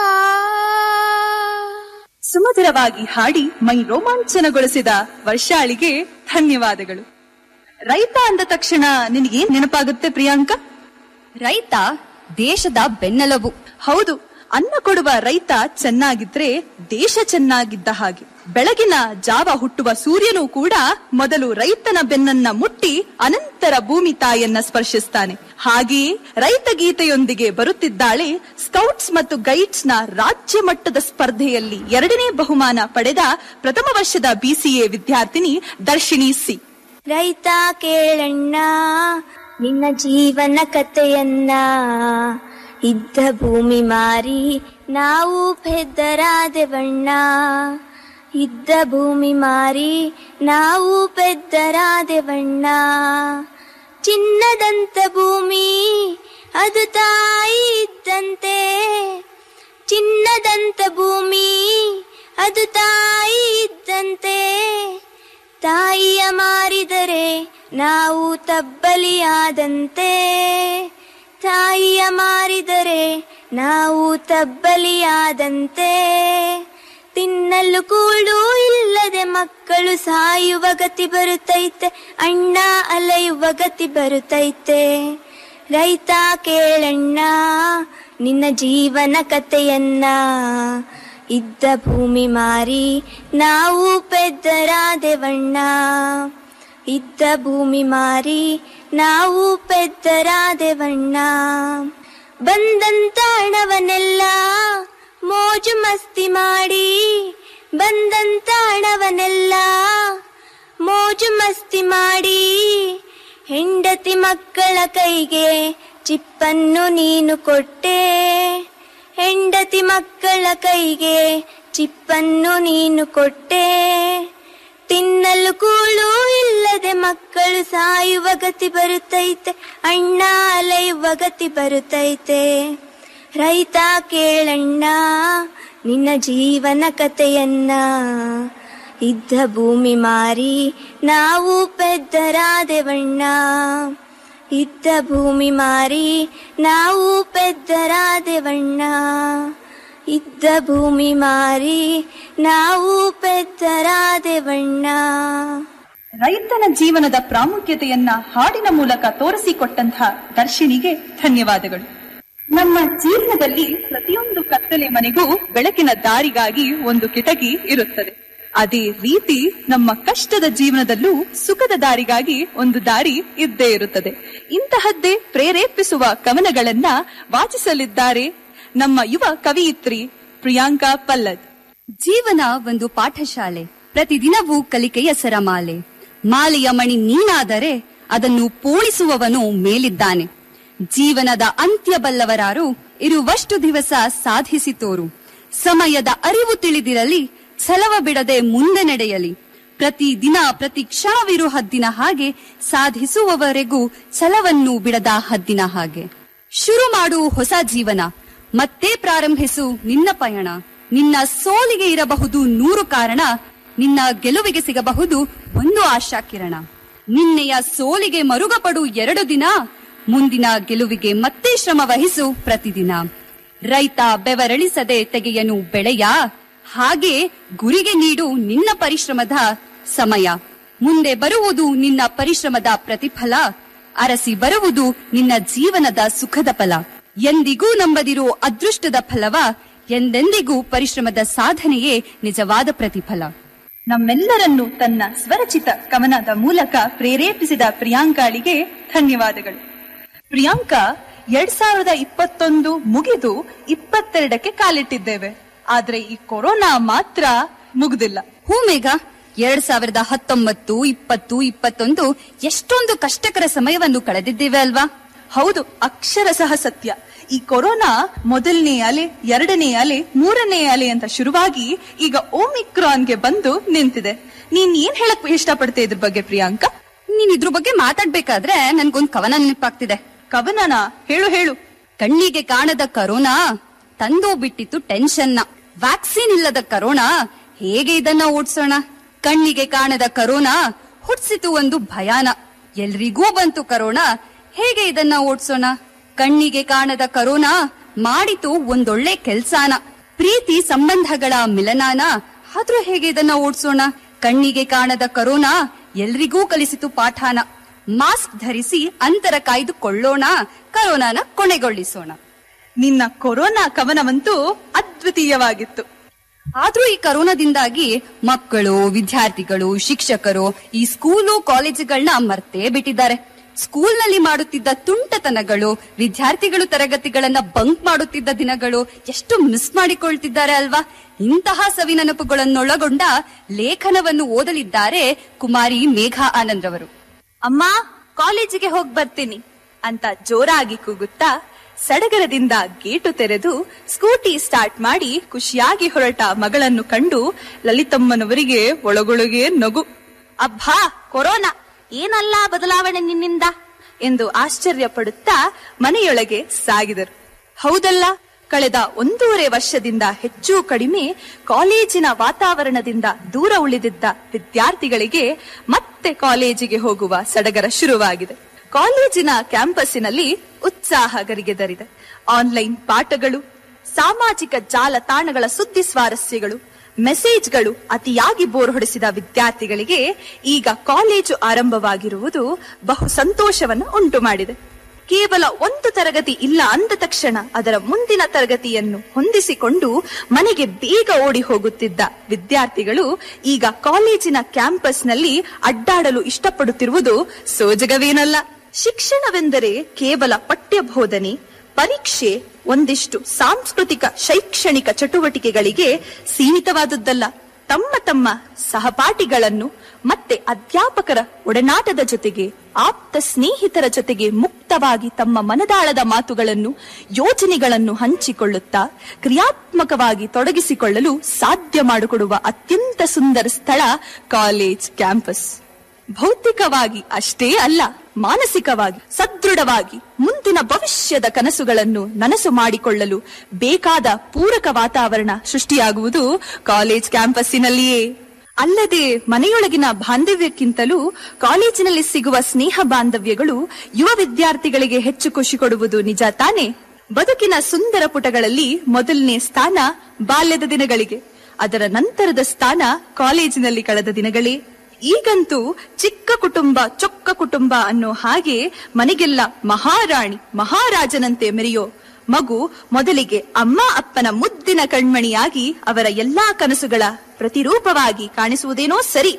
ಸುಮಧುರವಾಗಿ ಹಾಡಿ ಮೈ ರೋಮಾಂಚನಗೊಳಿಸಿದ ವರ್ಷಾಳಿಗೆ ಧನ್ಯವಾದಗಳು ರೈತ ಅಂದ ತಕ್ಷಣ ನಿನಗೇನ್ ನೆನಪಾಗುತ್ತೆ ಪ್ರಿಯಾಂಕ ರೈತ ದೇಶದ ಬೆನ್ನೆಲುಬು ಹೌದು ಅನ್ನ ಕೊಡುವ ರೈತ ಚೆನ್ನಾಗಿದ್ರೆ ದೇಶ ಚೆನ್ನಾಗಿದ್ದ ಹಾಗೆ ಬೆಳಗಿನ ಜಾವ ಹುಟ್ಟುವ ಸೂರ್ಯನೂ ಕೂಡ ಮೊದಲು ರೈತನ ಬೆನ್ನನ್ನ ಮುಟ್ಟಿ ಅನಂತರ ಭೂಮಿ ತಾಯನ್ನ ಸ್ಪರ್ಶಿಸ್ತಾನೆ ಹಾಗೆಯೇ ರೈತ ಗೀತೆಯೊಂದಿಗೆ ಬರುತ್ತಿದ್ದಾಳೆ ಸ್ಕೌಟ್ಸ್ ಮತ್ತು ಗೈಡ್ಸ್ ನ ರಾಜ್ಯ ಮಟ್ಟದ ಸ್ಪರ್ಧೆಯಲ್ಲಿ ಎರಡನೇ ಬಹುಮಾನ ಪಡೆದ ಪ್ರಥಮ ವರ್ಷದ ಬಿಸಿಎ ವಿದ್ಯಾರ್ಥಿನಿ ದರ್ಶಿನಿ ಸಿ ರೈತ ಕೇಳಣ್ಣ ನಿನ್ನ ಜೀವನ ಕಥೆಯನ್ನ ಇದ್ದ ಭೂಮಿ ಮಾರಿ ನಾವು ಪೆದ್ದರಾದೆವಣ್ಣ ಇದ್ದ ಭೂಮಿ ಮಾರಿ ನಾವು ಪೆದ್ದರಾದೆವಣ್ಣ ಚಿನ್ನದಂತ ಭೂಮಿ ಅದು ತಾಯಿ ಇದ್ದಂತೆ ಚಿನ್ನದಂತ ಭೂಮಿ ಅದು ತಾಯಿ ಇದ್ದಂತೆ ತಾಯಿಯ ಮಾರಿದರೆ ನಾವು ತಬ್ಬಲಿಯಾದಂತೆ ತಾಯಿಯ ಮಾರಿದರೆ ನಾವು ತಬ್ಬಲಿಯಾದಂತೆ ತಿನ್ನಲು ಕೂಳು ಇಲ್ಲದೆ ಮಕ್ಕಳು ಸಾಯುವ ಗತಿ ಬರುತ್ತೈತೆ ಅಣ್ಣ ಅಲೆಯುವ ಗತಿ ಬರುತ್ತೈತೆ ರೈತ ಕೇಳಣ್ಣ ನಿನ್ನ ಜೀವನ ಕಥೆಯನ್ನ ಇದ್ದ ಭೂಮಿ ಮಾರಿ ನಾವು ಪೆದ್ದರಾದೆವಣ್ಣ ಇದ್ದ ಭೂಮಿ ಮಾರಿ ನಾವು ಪೆದ್ದರಾದೆವಣ್ಣ ಬಂದಂತ ಹಣವನ್ನೆಲ್ಲ ಮೋಜು ಮಸ್ತಿ ಮಾಡಿ ಬಂದಂತ ಹಣವನ್ನೆಲ್ಲ ಮೋಜು ಮಸ್ತಿ ಮಾಡಿ ಹೆಂಡತಿ ಮಕ್ಕಳ ಕೈಗೆ ಚಿಪ್ಪನ್ನು ನೀನು ಕೊಟ್ಟೆ ಹೆಂಡತಿ ಮಕ್ಕಳ ಕೈಗೆ ಚಿಪ್ಪನ್ನು ನೀನು ಕೊಟ್ಟೆ ತಿನ್ನಲು ಕೂಳು ಇಲ್ಲದೆ ಮಕ್ಕಳು ಸಾಯುವ ಗತಿ ಬರುತ್ತೈತೆ ಅಣ್ಣ ಅಲೆಯುವ ಗತಿ ಬರುತ್ತೈತೆ ರೈತ ಕೇಳಣ್ಣ ನಿನ್ನ ಜೀವನ ಕಥೆಯನ್ನ ಇದ್ದ ಭೂಮಿ ಮಾರಿ ನಾವು ಪೆದ್ದರಾದೆವಣ್ಣ ಇದ್ದ ಭೂಮಿ ಮಾರಿ ನಾವು ಪೆದ್ದರಾದೆವಣ್ಣ ಇದ್ದ ಭೂಮಿ ಮಾರಿ ನಾವು ಪೆದ್ದರಾದೆವಣ್ಣ ರೈತನ ಜೀವನದ ಪ್ರಾಮುಖ್ಯತೆಯನ್ನ ಹಾಡಿನ ಮೂಲಕ ತೋರಿಸಿಕೊಟ್ಟಂತಹ ದರ್ಶಿನಿಗೆ ಧನ್ಯವಾದಗಳು ನಮ್ಮ ಜೀವನದಲ್ಲಿ ಪ್ರತಿಯೊಂದು ಕತ್ತಲೆ ಮನೆಗೂ ಬೆಳಕಿನ ದಾರಿಗಾಗಿ ಒಂದು ಕಿಟಕಿ ಇರುತ್ತದೆ ಅದೇ ರೀತಿ ನಮ್ಮ ಕಷ್ಟದ ಜೀವನದಲ್ಲೂ ಸುಖದ ದಾರಿಗಾಗಿ ಒಂದು ದಾರಿ ಇದ್ದೇ ಇರುತ್ತದೆ ಇಂತಹದ್ದೇ ಪ್ರೇರೇಪಿಸುವ ಕವನಗಳನ್ನ ವಾಚಿಸಲಿದ್ದಾರೆ ನಮ್ಮ ಯುವ ಕವಿಯಿತ್ರಿ ಪ್ರಿಯಾಂಕಾ ಪಲ್ಲದ್ ಜೀವನ ಒಂದು ಪಾಠಶಾಲೆ ಪ್ರತಿದಿನವೂ ಕಲಿಕೆಯ ಸರಮಾಲೆ ಮಾಲೆಯ ಮಣಿ ನೀನಾದರೆ ಅದನ್ನು ಪೋಣಿಸುವವನು ಮೇಲಿದ್ದಾನೆ ಜೀವನದ ಅಂತ್ಯ ಬಲ್ಲವರಾರು ಇರುವಷ್ಟು ದಿವಸ ಸಾಧಿಸಿ ತೋರು ಸಮಯದ ಅರಿವು ತಿಳಿದಿರಲಿ ಛಲವ ಬಿಡದೆ ಮುಂದೆ ನಡೆಯಲಿ ಪ್ರತಿ ದಿನ ಪ್ರತಿ ಕ್ಷಣವಿರು ಹದ್ದಿನ ಹಾಗೆ ಸಾಧಿಸುವವರೆಗೂ ಛಲವನ್ನು ಬಿಡದ ಹದ್ದಿನ ಹಾಗೆ ಶುರು ಮಾಡು ಹೊಸ ಜೀವನ ಮತ್ತೆ ಪ್ರಾರಂಭಿಸು ನಿನ್ನ ಪಯಣ ನಿನ್ನ ಸೋಲಿಗೆ ಇರಬಹುದು ನೂರು ಕಾರಣ ನಿನ್ನ ಗೆಲುವಿಗೆ ಸಿಗಬಹುದು ಒಂದು ಆಶಾ ಕಿರಣ ನಿನ್ನೆಯ ಸೋಲಿಗೆ ಮರುಗಪಡು ಎರಡು ದಿನ ಮುಂದಿನ ಗೆಲುವಿಗೆ ಮತ್ತೆ ಶ್ರಮ ವಹಿಸು ಪ್ರತಿದಿನ ರೈತ ಬೆವರಳಿಸದೆ ತೆಗೆಯನು ಬೆಳೆಯ ಹಾಗೆ ಗುರಿಗೆ ನೀಡು ನಿನ್ನ ಪರಿಶ್ರಮದ ಸಮಯ ಮುಂದೆ ಬರುವುದು ನಿನ್ನ ಪರಿಶ್ರಮದ ಪ್ರತಿಫಲ ಅರಸಿ ಬರುವುದು ನಿನ್ನ ಜೀವನದ ಸುಖದ ಫಲ ಎಂದಿಗೂ ನಂಬದಿರೋ ಅದೃಷ್ಟದ ಫಲವ ಎಂದೆಂದಿಗೂ ಪರಿಶ್ರಮದ ಸಾಧನೆಯೇ ನಿಜವಾದ ಪ್ರತಿಫಲ ನಮ್ಮೆಲ್ಲರನ್ನು ತನ್ನ ಸ್ವರಚಿತ ಕವನದ ಮೂಲಕ ಪ್ರೇರೇಪಿಸಿದ ಪ್ರಿಯಾಂಕಾಳಿಗೆ ಧನ್ಯವಾದಗಳು ಪ್ರಿಯಾಂಕಾ ಎರಡ್ ಸಾವಿರದ ಇಪ್ಪತ್ತೊಂದು ಮುಗಿದು ಇಪ್ಪತ್ತೆರಡಕ್ಕೆ ಕಾಲಿಟ್ಟಿದ್ದೇವೆ ಆದ್ರೆ ಈ ಕೊರೋನಾ ಮಾತ್ರ ಮುಗ್ದಿಲ್ಲ ಹೂ ಮೇಘ ಎರಡ್ ಸಾವಿರದ ಹತ್ತೊಂಬತ್ತು ಇಪ್ಪತ್ತು ಇಪ್ಪತ್ತೊಂದು ಎಷ್ಟೊಂದು ಕಷ್ಟಕರ ಸಮಯವನ್ನು ಕಳೆದಿದ್ದೇವೆ ಅಲ್ವಾ ಹೌದು ಅಕ್ಷರಶಃ ಸತ್ಯ ಈ ಕೊರೋನಾ ಮೊದಲನೇ ಅಲೆ ಎರಡನೇ ಅಲೆ ಮೂರನೇ ಅಲೆ ಅಂತ ಶುರುವಾಗಿ ಈಗ ಓಮಿಕ್ರಾನ್ಗೆ ಬಂದು ನಿಂತಿದೆ ನೀನ್ ಏನ್ ಹೇಳಕ್ ಇಷ್ಟಪಡ್ತೆ ಇದ್ರ ಬಗ್ಗೆ ಪ್ರಿಯಾಂಕಾ ನೀನ್ ಇದ್ರ ಬಗ್ಗೆ ಮಾತಾಡ್ಬೇಕಾದ್ರೆ ನನ್ಗೊಂದ್ ಕವನ ನೆನಪಾಗ್ತಿದೆ ಕವನನ ಹೇಳು ಹೇಳು ಕಣ್ಣಿಗೆ ಕಾಣದ ಕರೋನಾ ತಂದು ಬಿಟ್ಟಿತ್ತು ಟೆನ್ಷನ್ನ ವ್ಯಾಕ್ಸಿನ್ ಇಲ್ಲದ ಕರೋನಾ ಹೇಗೆ ಇದನ್ನ ಓಡಿಸೋಣ ಕಣ್ಣಿಗೆ ಕಾಣದ ಕರೋನಾ ಹುಟ್ಸಿತು ಒಂದು ಭಯಾನ ಎಲ್ರಿಗೂ ಬಂತು ಕರೋನಾ ಹೇಗೆ ಇದನ್ನ ಓಡಿಸೋಣ ಕಣ್ಣಿಗೆ ಕಾಣದ ಕರೋನಾ ಮಾಡಿತು ಒಂದೊಳ್ಳೆ ಕೆಲ್ಸಾನ ಪ್ರೀತಿ ಸಂಬಂಧಗಳ ಮಿಲನಾನ ಆದ್ರೂ ಹೇಗೆ ಇದನ್ನ ಓಡಿಸೋಣ ಕಣ್ಣಿಗೆ ಕಾಣದ ಕರೋನಾ ಎಲ್ರಿಗೂ ಕಲಿಸಿತು ಪಾಠಾನ ಮಾಸ್ಕ್ ಧರಿಸಿ ಅಂತರ ಕಾಯ್ದುಕೊಳ್ಳೋಣ ಕರೋನಾನ ಕೊನೆಗೊಳಿಸೋಣ ನಿನ್ನ ಕೊರೋನಾ ಕವನವಂತೂ ಅದ್ವಿತೀಯವಾಗಿತ್ತು ಆದ್ರೂ ಈ ಕರೋನಾದಿಂದಾಗಿ ಮಕ್ಕಳು ವಿದ್ಯಾರ್ಥಿಗಳು ಶಿಕ್ಷಕರು ಈ ಸ್ಕೂಲು ಕಾಲೇಜುಗಳನ್ನ ಮರ್ತೇ ಬಿಟ್ಟಿದ್ದಾರೆ ಸ್ಕೂಲ್ನಲ್ಲಿ ಮಾಡುತ್ತಿದ್ದ ತುಂಟತನಗಳು ವಿದ್ಯಾರ್ಥಿಗಳು ತರಗತಿಗಳನ್ನ ಬಂಕ್ ಮಾಡುತ್ತಿದ್ದ ದಿನಗಳು ಎಷ್ಟು ಮಿಸ್ ಮಾಡಿಕೊಳ್ತಿದ್ದಾರೆ ಅಲ್ವಾ ಇಂತಹ ಸವಿ ನೆನಪುಗಳನ್ನೊಳಗೊಂಡ ಲೇಖನವನ್ನು ಓದಲಿದ್ದಾರೆ ಕುಮಾರಿ ಮೇಘಾ ಆನಂದ್ ರವರು ಅಮ್ಮ ಕಾಲೇಜಿಗೆ ಹೋಗ್ ಬರ್ತೀನಿ ಅಂತ ಜೋರಾಗಿ ಕೂಗುತ್ತಾ ಸಡಗರದಿಂದ ಗೇಟು ತೆರೆದು ಸ್ಕೂಟಿ ಸ್ಟಾರ್ಟ್ ಮಾಡಿ ಖುಷಿಯಾಗಿ ಹೊರಟ ಮಗಳನ್ನು ಕಂಡು ಲಲಿತಮ್ಮನವರಿಗೆ ಒಳಗೊಳಗೆ ನಗು ಅಬ್ಬಾ ಕೊರೋನಾ ಏನಲ್ಲ ಬದಲಾವಣೆ ನಿನ್ನಿಂದ ಎಂದು ಆಶ್ಚರ್ಯ ಪಡುತ್ತಾ ಮನೆಯೊಳಗೆ ಸಾಗಿದರು ಹೌದಲ್ಲ ಕಳೆದ ಒಂದೂವರೆ ವರ್ಷದಿಂದ ಹೆಚ್ಚು ಕಡಿಮೆ ಕಾಲೇಜಿನ ವಾತಾವರಣದಿಂದ ದೂರ ಉಳಿದಿದ್ದ ವಿದ್ಯಾರ್ಥಿಗಳಿಗೆ ಮತ್ತೆ ಕಾಲೇಜಿಗೆ ಹೋಗುವ ಸಡಗರ ಶುರುವಾಗಿದೆ ಕಾಲೇಜಿನ ಕ್ಯಾಂಪಸ್ಸಿನಲ್ಲಿ ಉತ್ಸಾಹ ಗರಿಗೆದರಿದೆ ಆನ್ಲೈನ್ ಪಾಠಗಳು ಸಾಮಾಜಿಕ ಜಾಲತಾಣಗಳ ಸುದ್ದಿ ಸ್ವಾರಸ್ಯಗಳು ಮೆಸೇಜ್ಗಳು ಅತಿಯಾಗಿ ಬೋರ್ ಹೊಡೆಸಿದ ವಿದ್ಯಾರ್ಥಿಗಳಿಗೆ ಈಗ ಕಾಲೇಜು ಆರಂಭವಾಗಿರುವುದು ಬಹು ಸಂತೋಷವನ್ನು ಉಂಟು ಮಾಡಿದೆ ಕೇವಲ ಒಂದು ತರಗತಿ ಇಲ್ಲ ಅಂದ ತಕ್ಷಣ ಅದರ ಮುಂದಿನ ತರಗತಿಯನ್ನು ಹೊಂದಿಸಿಕೊಂಡು ಮನೆಗೆ ಬೇಗ ಓಡಿ ಹೋಗುತ್ತಿದ್ದ ವಿದ್ಯಾರ್ಥಿಗಳು ಈಗ ಕಾಲೇಜಿನ ಕ್ಯಾಂಪಸ್ನಲ್ಲಿ ಅಡ್ಡಾಡಲು ಇಷ್ಟಪಡುತ್ತಿರುವುದು ಸೋಜಗವೇನಲ್ಲ ಶಿಕ್ಷಣವೆಂದರೆ ಕೇವಲ ಪಠ್ಯ ಬೋಧನೆ ಪರೀಕ್ಷೆ ಒಂದಿಷ್ಟು ಸಾಂಸ್ಕೃತಿಕ ಶೈಕ್ಷಣಿಕ ಚಟುವಟಿಕೆಗಳಿಗೆ ಸೀಮಿತವಾದದ್ದಲ್ಲ ತಮ್ಮ ತಮ್ಮ ಸಹಪಾಠಿಗಳನ್ನು ಮತ್ತೆ ಅಧ್ಯಾಪಕರ ಒಡನಾಟದ ಜೊತೆಗೆ ಆಪ್ತ ಸ್ನೇಹಿತರ ಜೊತೆಗೆ ಮುಕ್ತವಾಗಿ ತಮ್ಮ ಮನದಾಳದ ಮಾತುಗಳನ್ನು ಯೋಜನೆಗಳನ್ನು ಹಂಚಿಕೊಳ್ಳುತ್ತಾ ಕ್ರಿಯಾತ್ಮಕವಾಗಿ ತೊಡಗಿಸಿಕೊಳ್ಳಲು ಸಾಧ್ಯ ಮಾಡಿಕೊಡುವ ಅತ್ಯಂತ ಸುಂದರ ಸ್ಥಳ ಕಾಲೇಜ್ ಕ್ಯಾಂಪಸ್ ಭೌತಿಕವಾಗಿ ಅಷ್ಟೇ ಅಲ್ಲ ಮಾನಸಿಕವಾಗಿ ಸದೃಢವಾಗಿ ಮುಂದಿನ ಭವಿಷ್ಯದ ಕನಸುಗಳನ್ನು ನನಸು ಮಾಡಿಕೊಳ್ಳಲು ಬೇಕಾದ ಪೂರಕ ವಾತಾವರಣ ಸೃಷ್ಟಿಯಾಗುವುದು ಕಾಲೇಜ್ ಕ್ಯಾಂಪಸ್ಸಿನಲ್ಲಿಯೇ ಅಲ್ಲದೆ ಮನೆಯೊಳಗಿನ ಬಾಂಧವ್ಯಕ್ಕಿಂತಲೂ ಕಾಲೇಜಿನಲ್ಲಿ ಸಿಗುವ ಸ್ನೇಹ ಬಾಂಧವ್ಯಗಳು ಯುವ ವಿದ್ಯಾರ್ಥಿಗಳಿಗೆ ಹೆಚ್ಚು ಖುಷಿ ಕೊಡುವುದು ನಿಜ ತಾನೆ ಬದುಕಿನ ಸುಂದರ ಪುಟಗಳಲ್ಲಿ ಮೊದಲನೇ ಸ್ಥಾನ ಬಾಲ್ಯದ ದಿನಗಳಿಗೆ ಅದರ ನಂತರದ ಸ್ಥಾನ ಕಾಲೇಜಿನಲ್ಲಿ ಕಳೆದ ದಿನಗಳೇ ಈಗಂತೂ ಚಿಕ್ಕ ಕುಟುಂಬ ಚೊಕ್ಕ ಕುಟುಂಬ ಅನ್ನೋ ಹಾಗೆ ಮನೆಗೆಲ್ಲ ಮಹಾರಾಣಿ ಮಹಾರಾಜನಂತೆ ಮೆರೆಯೋ ಮಗು ಮೊದಲಿಗೆ ಅಮ್ಮ ಅಪ್ಪನ ಮುದ್ದಿನ ಕಣ್ಮಣಿಯಾಗಿ ಅವರ ಎಲ್ಲಾ ಕನಸುಗಳ ಪ್ರತಿರೂಪವಾಗಿ ಕಾಣಿಸುವುದೇನೋ ಸರಿ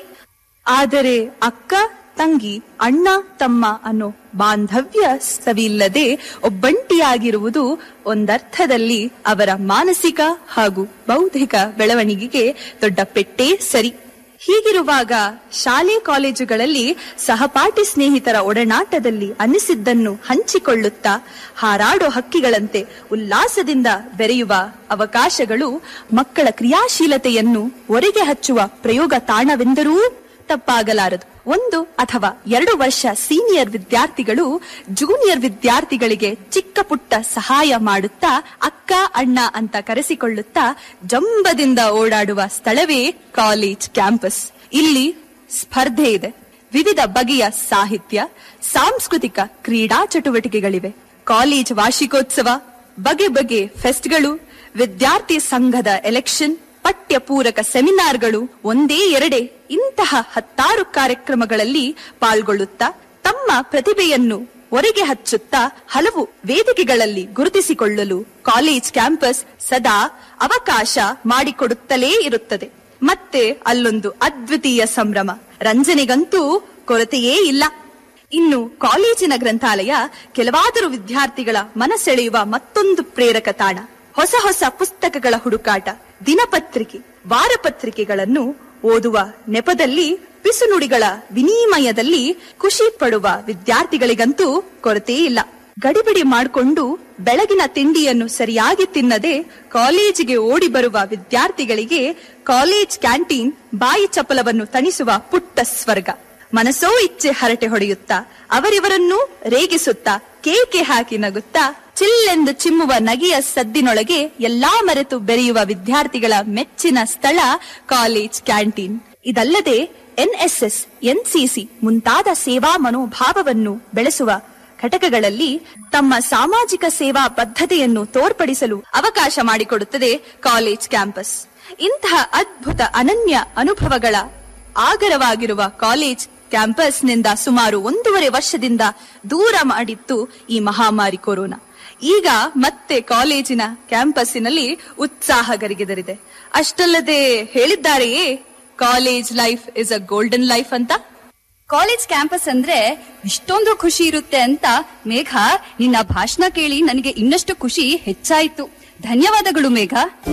ಆದರೆ ಅಕ್ಕ ತಂಗಿ ಅಣ್ಣ ತಮ್ಮ ಅನ್ನೋ ಬಾಂಧವ್ಯ ಸವಿಲ್ಲದೆ ಒಬ್ಬಂಟಿಯಾಗಿರುವುದು ಒಂದರ್ಥದಲ್ಲಿ ಅವರ ಮಾನಸಿಕ ಹಾಗೂ ಬೌದ್ಧಿಕ ಬೆಳವಣಿಗೆಗೆ ದೊಡ್ಡ ಪೆಟ್ಟೇ ಸರಿ ಹೀಗಿರುವಾಗ ಶಾಲೆ ಕಾಲೇಜುಗಳಲ್ಲಿ ಸಹಪಾಠಿ ಸ್ನೇಹಿತರ ಒಡನಾಟದಲ್ಲಿ ಅನ್ನಿಸಿದ್ದನ್ನು ಹಂಚಿಕೊಳ್ಳುತ್ತಾ ಹಾರಾಡೋ ಹಕ್ಕಿಗಳಂತೆ ಉಲ್ಲಾಸದಿಂದ ಬೆರೆಯುವ ಅವಕಾಶಗಳು ಮಕ್ಕಳ ಕ್ರಿಯಾಶೀಲತೆಯನ್ನು ಒರೆಗೆ ಹಚ್ಚುವ ಪ್ರಯೋಗ ತಾಣವೆಂದರೂ ತಪ್ಪಾಗಲಾರದು ಒಂದು ಅಥವಾ ಎರಡು ವರ್ಷ ಸೀನಿಯರ್ ವಿದ್ಯಾರ್ಥಿಗಳು ಜೂನಿಯರ್ ವಿದ್ಯಾರ್ಥಿಗಳಿಗೆ ಚಿಕ್ಕ ಪುಟ್ಟ ಸಹಾಯ ಮಾಡುತ್ತಾ ಅಕ್ಕ ಅಣ್ಣ ಅಂತ ಕರೆಸಿಕೊಳ್ಳುತ್ತಾ ಜಂಬದಿಂದ ಓಡಾಡುವ ಸ್ಥಳವೇ ಕಾಲೇಜ್ ಕ್ಯಾಂಪಸ್ ಇಲ್ಲಿ ಸ್ಪರ್ಧೆ ಇದೆ ವಿವಿಧ ಬಗೆಯ ಸಾಹಿತ್ಯ ಸಾಂಸ್ಕೃತಿಕ ಕ್ರೀಡಾ ಚಟುವಟಿಕೆಗಳಿವೆ ಕಾಲೇಜ್ ವಾರ್ಷಿಕೋತ್ಸವ ಬಗೆ ಬಗೆ ಫೆಸ್ಟ್ಗಳು ವಿದ್ಯಾರ್ಥಿ ಸಂಘದ ಎಲೆಕ್ಷನ್ ಪಠ್ಯ ಪೂರಕ ಸೆಮಿನಾರ್ಗಳು ಒಂದೇ ಎರಡೇ ಇಂತಹ ಹತ್ತಾರು ಕಾರ್ಯಕ್ರಮಗಳಲ್ಲಿ ಪಾಲ್ಗೊಳ್ಳುತ್ತಾ ತಮ್ಮ ಪ್ರತಿಭೆಯನ್ನು ಹೊರಗೆ ಹಚ್ಚುತ್ತಾ ಹಲವು ವೇದಿಕೆಗಳಲ್ಲಿ ಗುರುತಿಸಿಕೊಳ್ಳಲು ಕಾಲೇಜ್ ಕ್ಯಾಂಪಸ್ ಸದಾ ಅವಕಾಶ ಮಾಡಿಕೊಡುತ್ತಲೇ ಇರುತ್ತದೆ ಮತ್ತೆ ಅಲ್ಲೊಂದು ಅದ್ವಿತೀಯ ಸಂಭ್ರಮ ರಂಜನೆಗಂತೂ ಕೊರತೆಯೇ ಇಲ್ಲ ಇನ್ನು ಕಾಲೇಜಿನ ಗ್ರಂಥಾಲಯ ಕೆಲವಾದರೂ ವಿದ್ಯಾರ್ಥಿಗಳ ಮನಸೆಳೆಯುವ ಮತ್ತೊಂದು ಪ್ರೇರಕ ತಾಣ ಹೊಸ ಹೊಸ ಪುಸ್ತಕಗಳ ಹುಡುಕಾಟ ದಿನಪತ್ರಿಕೆ ವಾರಪತ್ರಿಕೆಗಳನ್ನು ಓದುವ ನೆಪದಲ್ಲಿ ಪಿಸುನುಡಿಗಳ ವಿನಿಮಯದಲ್ಲಿ ಖುಷಿ ಪಡುವ ವಿದ್ಯಾರ್ಥಿಗಳಿಗಂತೂ ಕೊರತೆ ಇಲ್ಲ ಗಡಿಬಿಡಿ ಮಾಡಿಕೊಂಡು ಬೆಳಗಿನ ತಿಂಡಿಯನ್ನು ಸರಿಯಾಗಿ ತಿನ್ನದೆ ಕಾಲೇಜಿಗೆ ಓಡಿ ಬರುವ ವಿದ್ಯಾರ್ಥಿಗಳಿಗೆ ಕಾಲೇಜ್ ಕ್ಯಾಂಟೀನ್ ಬಾಯಿ ಚಪಲವನ್ನು ತಣಿಸುವ ಪುಟ್ಟ ಸ್ವರ್ಗ ಮನಸೋ ಇಚ್ಛೆ ಹರಟೆ ಹೊಡೆಯುತ್ತಾ ಅವರಿವರನ್ನೂ ರೇಗಿಸುತ್ತಾ ಕೇಕೆ ಹಾಕಿ ನಗುತ್ತಾ ಚಿಲ್ಲೆಂದು ಚಿಮ್ಮುವ ನಗೆಯ ಸದ್ದಿನೊಳಗೆ ಎಲ್ಲಾ ಮರೆತು ಬೆರೆಯುವ ವಿದ್ಯಾರ್ಥಿಗಳ ಮೆಚ್ಚಿನ ಸ್ಥಳ ಕಾಲೇಜ್ ಕ್ಯಾಂಟೀನ್ ಇದಲ್ಲದೆ ಎನ್ಎಸ್ಎಸ್ ಎನ್ಸಿಸಿ ಮುಂತಾದ ಸೇವಾ ಮನೋಭಾವವನ್ನು ಬೆಳೆಸುವ ಘಟಕಗಳಲ್ಲಿ ತಮ್ಮ ಸಾಮಾಜಿಕ ಸೇವಾ ಬದ್ಧತೆಯನ್ನು ತೋರ್ಪಡಿಸಲು ಅವಕಾಶ ಮಾಡಿಕೊಡುತ್ತದೆ ಕಾಲೇಜ್ ಕ್ಯಾಂಪಸ್ ಇಂತಹ ಅದ್ಭುತ ಅನನ್ಯ ಅನುಭವಗಳ ಆಗರವಾಗಿರುವ ಕಾಲೇಜ್ ಕ್ಯಾಂಪಸ್ನಿಂದ ಸುಮಾರು ಒಂದೂವರೆ ವರ್ಷದಿಂದ ದೂರ ಮಾಡಿತ್ತು ಈ ಮಹಾಮಾರಿ ಕೊರೋನಾ ಈಗ ಮತ್ತೆ ಕಾಲೇಜಿನ ಕ್ಯಾಂಪಸ್ಸಿನಲ್ಲಿ ಉತ್ಸಾಹ ಗರಿಗೆದರಿದೆ ಅಷ್ಟಲ್ಲದೆ ಹೇಳಿದ್ದಾರೆಯೇ college life is a golden life ಅಂತ ಕಾಲೇಜ್ ಕ್ಯಾಂಪಸ್ ಅಂದ್ರೆ ಇಷ್ಟೊಂದು ಖುಷಿ ಇರುತ್ತೆ ಅಂತ ಮೇಘ ನಿನ್ನ ಭಾಷಣ ಕೇಳಿ ನನಗೆ ಇನ್ನಷ್ಟು ಖುಷಿ ಹೆಚ್ಚಾಯಿತು ಧನ್ಯವಾದಗಳು ಮೇಘ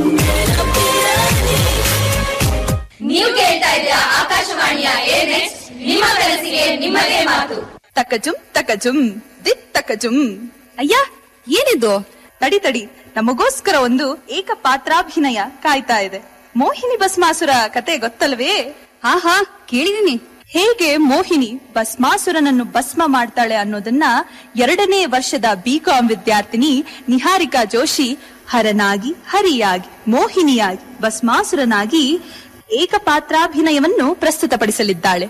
ನೀವು ಕೇಳ್ತಾ ಇದ್ದೀರಾ ಆಕಾಶವಾಣಿಯ ಏ ನೆಕ್ಸ್ಟ್ ನಿಮ್ಮ ಕನಸಿಗೆ ನಿಮ್ಮದೇ ಮಾತು ತಕಜುಂ ತಕಜುಂ ದಿತ್ ತಕಜುಂ ಅಯ್ಯ ಏನಿದು ತಡಿ ತಡಿ ನಮಗೋಸ್ಕರ ಒಂದು ಏಕಪಾತ್ರಾಭಿನಯ ಕಾಯ್ತಾ ಇದೆ ಮೋಹಿನಿ ಭಸ್ಮಾಸುರ ಕತೆ ಗೊತ್ತಲ್ವೇ ಹಾ ಹಾ ಕೇಳಿದೀನಿ ಹೇಗೆ ಮೋಹಿನಿ ಭಸ್ಮಾಸುರನನ್ನು ಭಸ್ಮ ಮಾಡ್ತಾಳೆ ಅನ್ನೋದನ್ನ ಎರಡನೇ ವರ್ಷದ ಬಿಕಾಂ ವಿದ್ಯಾರ್ಥಿನಿ ನಿಹಾರಿಕಾ ಜೋಶಿ ಹರನಾಗಿ ಹರಿಯಾಗಿ ಮೋಹಿನಿಯಾಗಿ ಭಸ್ಮಾಸುರನಾಗಿ ಏಕಪಾತ್ರಾಭಿನಯವನ್ನು ಪ್ರಸ್ತುತಪಡಿಸಲಿದ್ದಾಳೆ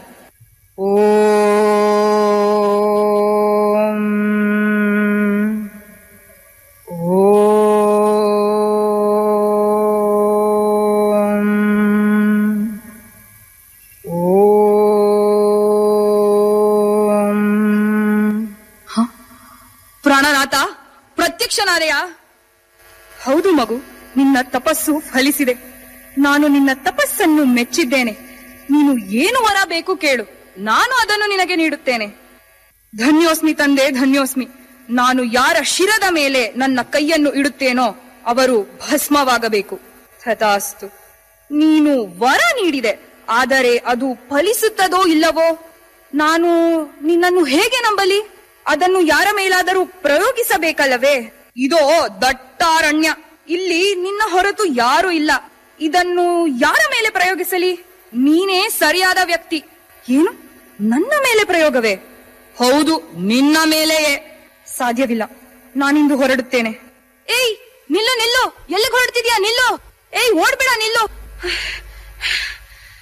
ಪ್ರಾಣನಾಥ ಪ್ರತ್ಯಕ್ಷನಾದೆಯ ಹೌದು ಮಗು ನಿನ್ನ ತಪಸ್ಸು ಫಲಿಸಿದೆ ನಾನು ನಿನ್ನ ತಪಸ್ಸನ್ನು ಮೆಚ್ಚಿದ್ದೇನೆ ನೀನು ಏನು ವರ ಬೇಕು ಕೇಳು ನಾನು ಅದನ್ನು ನಿನಗೆ ನೀಡುತ್ತೇನೆ ಧನ್ಯೋಸ್ಮಿ ತಂದೆ ಧನ್ಯೋಸ್ಮಿ ನಾನು ಯಾರ ಶಿರದ ಮೇಲೆ ನನ್ನ ಕೈಯನ್ನು ಇಡುತ್ತೇನೋ ಅವರು ಭಸ್ಮವಾಗಬೇಕು ತಥಾಸ್ತು ನೀನು ವರ ನೀಡಿದೆ ಆದರೆ ಅದು ಫಲಿಸುತ್ತದೋ ಇಲ್ಲವೋ ನಾನು ನಿನ್ನನ್ನು ಹೇಗೆ ನಂಬಲಿ ಅದನ್ನು ಯಾರ ಮೇಲಾದರೂ ಪ್ರಯೋಗಿಸಬೇಕಲ್ಲವೇ ಇದೋ ದಟ್ಟಾರಣ್ಯ ಇಲ್ಲಿ ನಿನ್ನ ಹೊರತು ಯಾರು ಇಲ್ಲ ಇದನ್ನು ಯಾರ ಮೇಲೆ ಪ್ರಯೋಗಿಸಲಿ ನೀನೇ ಸರಿಯಾದ ವ್ಯಕ್ತಿ ಏನು ನನ್ನ ಮೇಲೆ ಪ್ರಯೋಗವೇ ಹೌದು ನಿನ್ನ ಮೇಲೆಯೇ ಸಾಧ್ಯವಿಲ್ಲ ನಾನಿಂದು ಹೊರಡುತ್ತೇನೆ ಏಯ್ ನಿಲ್ಲು ನಿಲ್ಲು ಎಲ್ಲಿಗೆ ಹೊರಡ್ತಿದ್ಯಾ ನಿಲ್ಲು ಏಯ್ ಓಡ್ಬೇಡ ನಿಲ್ಲು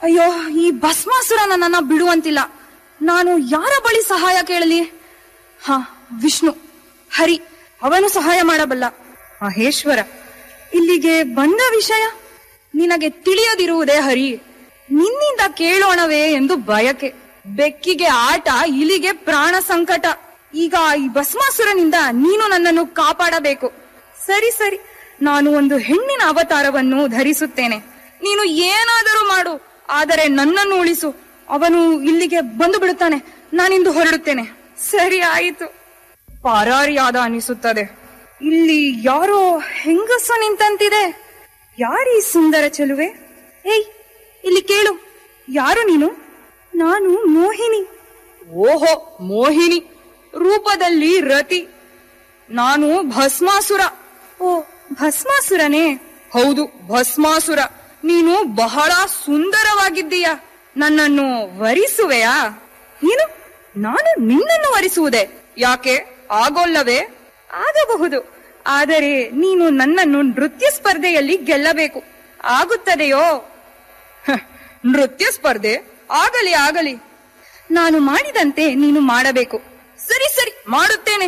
ಅಯ್ಯೋ ಈ ಭಸ್ಮಾಸುರ ನನ್ನನ್ನ ಬಿಡುವಂತಿಲ್ಲ ನಾನು ಯಾರ ಬಳಿ ಸಹಾಯ ಕೇಳಲಿ ಹ ವಿಷ್ಣು ಹರಿ ಅವನು ಸಹಾಯ ಮಾಡಬಲ್ಲ ಮಹೇಶ್ವರ ಇಲ್ಲಿಗೆ ಬಂದ ವಿಷಯ ನಿನಗೆ ತಿಳಿಯದಿರುವುದೇ ಹರಿ ನಿನ್ನಿಂದ ಕೇಳೋಣವೇ ಎಂದು ಬಯಕೆ ಬೆಕ್ಕಿಗೆ ಆಟ ಇಲಿಗೆ ಪ್ರಾಣ ಸಂಕಟ ಈಗ ಈ ಭಸ್ಮಾಸುರನಿಂದ ನೀನು ನನ್ನನ್ನು ಕಾಪಾಡಬೇಕು ಸರಿ ಸರಿ ನಾನು ಒಂದು ಹೆಣ್ಣಿನ ಅವತಾರವನ್ನು ಧರಿಸುತ್ತೇನೆ ನೀನು ಏನಾದರೂ ಮಾಡು ಆದರೆ ನನ್ನನ್ನು ಉಳಿಸು ಅವನು ಇಲ್ಲಿಗೆ ಬಂದು ಬಿಡುತ್ತಾನೆ ನಾನಿಂದು ಹೊರಡುತ್ತೇನೆ ಸರಿ ಆಯಿತು ಪರಾರಿಯಾದ ಅನಿಸುತ್ತದೆ ಇಲ್ಲಿ ಯಾರೋ ಹೆಂಗಸು ನಿಂತಂತಿದೆ ಯಾರೀ ಸುಂದರ ಚೆಲುವೆ ಏಯ್ ಇಲ್ಲಿ ಕೇಳು ಯಾರು ನೀನು ನಾನು ಮೋಹಿನಿ ಓಹೋ ಮೋಹಿನಿ ರೂಪದಲ್ಲಿ ರತಿ ನಾನು ಭಸ್ಮಾಸುರ ಓ ಭಸ್ಮಾಸುರನೇ ಹೌದು ಭಸ್ಮಾಸುರ ನೀನು ಬಹಳ ಸುಂದರವಾಗಿದ್ದೀಯ ನನ್ನನ್ನು ವರಿಸುವೆಯಾ ಏನು ನಾನು ನಿನ್ನನ್ನು ವರಿಸುವುದೇ ಯಾಕೆ ಆಗೋಲ್ಲವೇ ಆಗಬಹುದು ಆದರೆ ನೀನು ನನ್ನನ್ನು ನೃತ್ಯ ಸ್ಪರ್ಧೆಯಲ್ಲಿ ಗೆಲ್ಲಬೇಕು ಆಗುತ್ತದೆಯೋ ಹ, ನೃತ್ಯ ಸ್ಪರ್ಧೆ ಆಗಲಿ ಆಗಲಿ ನಾನು ಮಾಡಿದಂತೆ ನೀನು ಮಾಡಬೇಕು ಸರಿ ಸರಿ ಮಾಡುತ್ತೇನೆ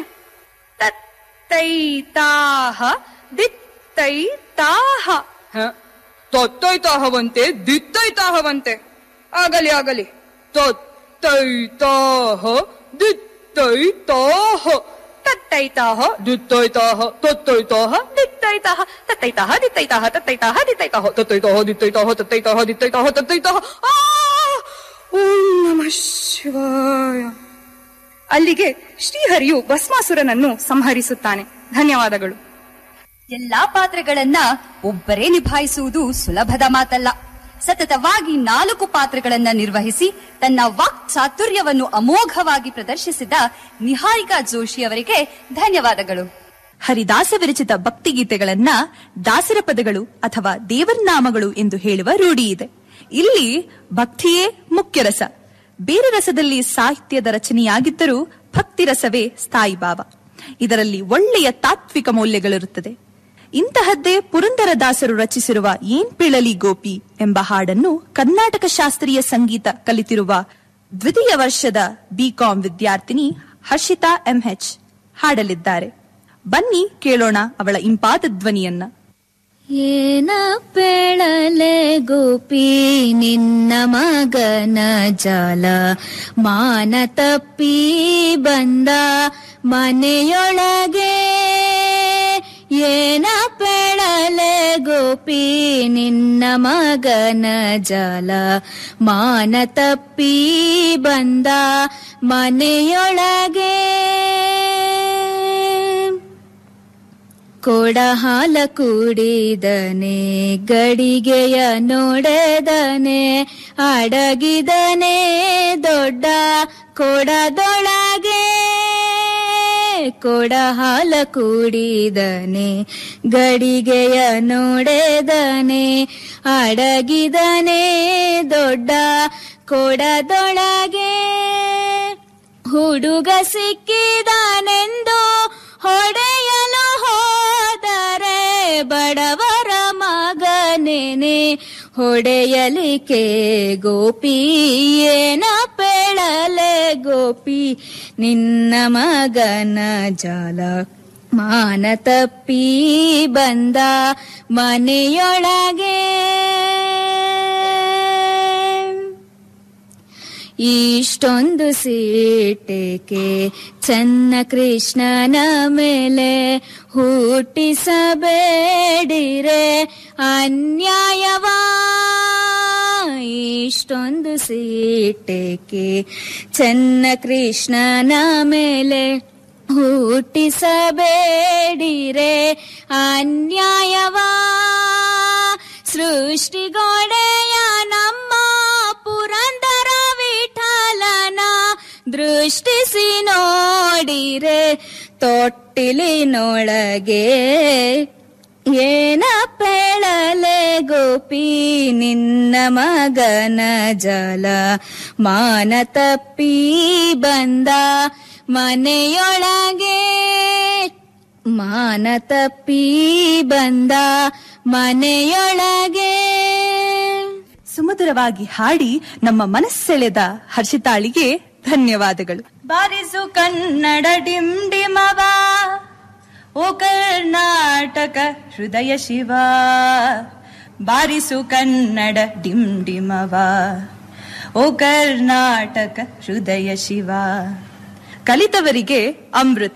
ತತ್ತೈತಾಹ ದಿತ್ತೈತಾಹ ಹ, ತೊತ್ತೈತಾಹವಂತೆ ದಿತ್ತೈತಾಹವಂತೆ ಆಗಲಿ ಆಗಲಿ ತೊತ್ತೈತಾಹ ದಿತ್ತೈತಾಹ ತತ್ತೈತಾಹ ದಿತ್ತೈತಾಹ ತೊತ್ತೈತಾಹ ದಿತ್ತೈತಾಹ ತತ್ತೈತಾಹ ದಿತ್ತೈತಾಹ ತತ್ತೈತಾಹ ದಿತ್ತೈತಾಹ ತತ್ತೈತಾಹ ದಿತ್ತೈತಾಹ ತತ್ತೈತಾಹ ದಿತ್ತೈತಾಹ ತತ್ತೈತಾಹ ಆ! ಓಂ ನಮಃ ಶಿವಾಯ ಅಲ್ಲಿಗೆ ಶ್ರೀಹರಿಯು ಭಸ್ಮಾಸುರನನ್ನು ಸಂಹರಿಸುತ್ತಾನೆ ಧನ್ಯವಾದಗಳು ಎಲ್ಲಾ ಪಾತ್ರಗಳನ್ನ ಒಬ್ಬರೇ ನಿಭಾಯಿಸುವುದು ಸುಲಭದ ಮಾತಲ್ಲ ಸತತವಾಗಿ ನಾಲ್ಕು ಪಾತ್ರಗಳನ್ನ ನಿರ್ವಹಿಸಿ ತನ್ನ ವಾಕ್ ಚಾತುರ್ಯವನ್ನು ಅಮೋಘವಾಗಿ ಪ್ರದರ್ಶಿಸಿದ ನಿಹಾರಿಕಾ ಜೋಶಿ ಅವರಿಗೆ ಧನ್ಯವಾದಗಳು ಹರಿದಾಸ ವಿರಚಿತ ಭಕ್ತಿಗೀತೆಗಳನ್ನ ದಾಸರ ಪದಗಳು ಅಥವಾ ದೇವರನಾಮಗಳು ಎಂದು ಹೇಳುವ ರೂಢಿ ಇದೆ ಇಲ್ಲಿ ಭಕ್ತಿಯೇ ಮುಖ್ಯ ರಸ ಬೇರೆ ರಸದಲ್ಲಿ ಸಾಹಿತ್ಯದ ರಚನೆಯಾಗಿದ್ದರೂ ಭಕ್ತಿ ರಸವೇ ಸ್ಥಾಯಿ ಭಾವ ಇದರಲ್ಲಿ ಒಳ್ಳೆಯ ತಾತ್ವಿಕ ಮೌಲ್ಯಗಳಿರುತ್ತದೆ ಇಂತಹದ್ದೇ ಪುರಂದರದಾಸರು ರಚಿಸಿರುವ ಏನ್ ಪಿಳಲಿ ಗೋಪಿ ಎಂಬ ಹಾಡನ್ನು ಕರ್ನಾಟಕ ಶಾಸ್ತ್ರೀಯ ಸಂಗೀತ ಕಲಿತಿರುವ ದ್ವಿತೀಯ ವರ್ಷದ ಬಿಕಾಂ ವಿದ್ಯಾರ್ಥಿನಿ ಹರ್ಷಿತಾ ಎಂಎಚ್ ಹಾಡಲಿದ್ದಾರೆ ಬನ್ನಿ ಕೇಳೋಣ ಅವಳ ಇಂಪಾದ ಧ್ವನಿಯನ್ನ ಏನ ಪೆಳಲೆ ಗೋಪಿ ನಿನ್ನ ಮಗನ ಜಾಲ ಮಾನ ತಪ್ಪಿ ಬಂದ ಮನೆಯೊಳಗೆ ಏನ ಪೆಳಲೆ ಗೋಪಿ ನಿನ್ನ ಮಗನ ಜಾಲ ಮಾನ ತಪ್ಪಿ ಬಂದ ಮನೆಯೊಳಗೆ ಕೊಡ ಹಾಲ ಕುಡಿದನೆ ಗಡಿಗೆಯ ನೋಡದನೆ ಅಡಗಿದನೆ ದೊಡ್ಡ ಕೊಡದೊಳಗೆ ಕೊಡ ಹಾಲ ಕುಡಿದನೆ ಗಡಿಗೆಯ ನೋಡದನೆ ಅಡಗಿದನೆ ದೊಡ್ಡ ಕೊಡದೊಳಗೆ ಹುಡುಗ ಸಿಕ್ಕಿದನೆಂದು ಹೊಡೆಯಲು ಹೋದರೆ ಬಡವರ ಮಗನೇನೆ ಹೊಡೆಯಲಿಕೆ ಗೋಪಿ ಏನ ಪೆಳಲೆ ಗೋಪಿ ನಿನ್ನ ಮಗನ ಜಾಲ ಮಾನ ತಪ್ಪಿ ಬಂದ ಮನೆಯೊಳಗೆ ಇಷ್ಟೊಂದು ಸೀಟೆಗೆ ಚನ್ನ ಕೃಷ್ಣನ ಮೇಲೆ ಹುಟ್ಟಿಸಬೇಡಿರೆ ಅನ್ಯಾಯವಾ ಇಷ್ಟೊಂದು ಸೀಟೆಗೆ ಚನ್ನ ಕೃಷ್ಣನ ಮೇಲೆ ಹುಟ್ಟಿಸಬೇಡಿರೆ ಅನ್ಯಾಯವಾ ಸೃಷ್ಟಿಗೊಡೆಯ ನಮ್ಮ ಪುರಂದರ ವಿಠಲನ ದೃಷ್ಟಿಸಿ ನೋಡಿರೆ ತೊಟ್ಟಿಲಿನೊಳಗೆ ಏನ ಪೆಳಲೆ ಗೋಪಿ ನಿನ್ನ ಮಗನ ಜಲ ಮಾನ ತಪ್ಪಿ ಬಂದ ಮನೆಯೊಳಗೆ ಮಾನ ತಪ್ಪಿ ಬಂದ ಮನೆಯೊಳಗೆ ಸುಮಧುರವಾಗಿ ಹಾಡಿ ನಮ್ಮ ಮನಸ್ಸೆಳೆದ ಹರ್ಷಿತಾಳಿಗೆ ಧನ್ಯವಾದಗಳು ಬಾರಿಸು ಕನ್ನಡ ಡಿಮ್ ಡಿಮವ ಓ ಕರ್ನಾಟಕ ಹೃದಯ ಶಿವ ಬಾರಿಸು ಕನ್ನಡ ಡಿಮ್ ಡಿಮವ ಓ ಕರ್ನಾಟಕ ಹೃದಯ ಶಿವ ಕಲಿತವರಿಗೆ ಅಮೃತ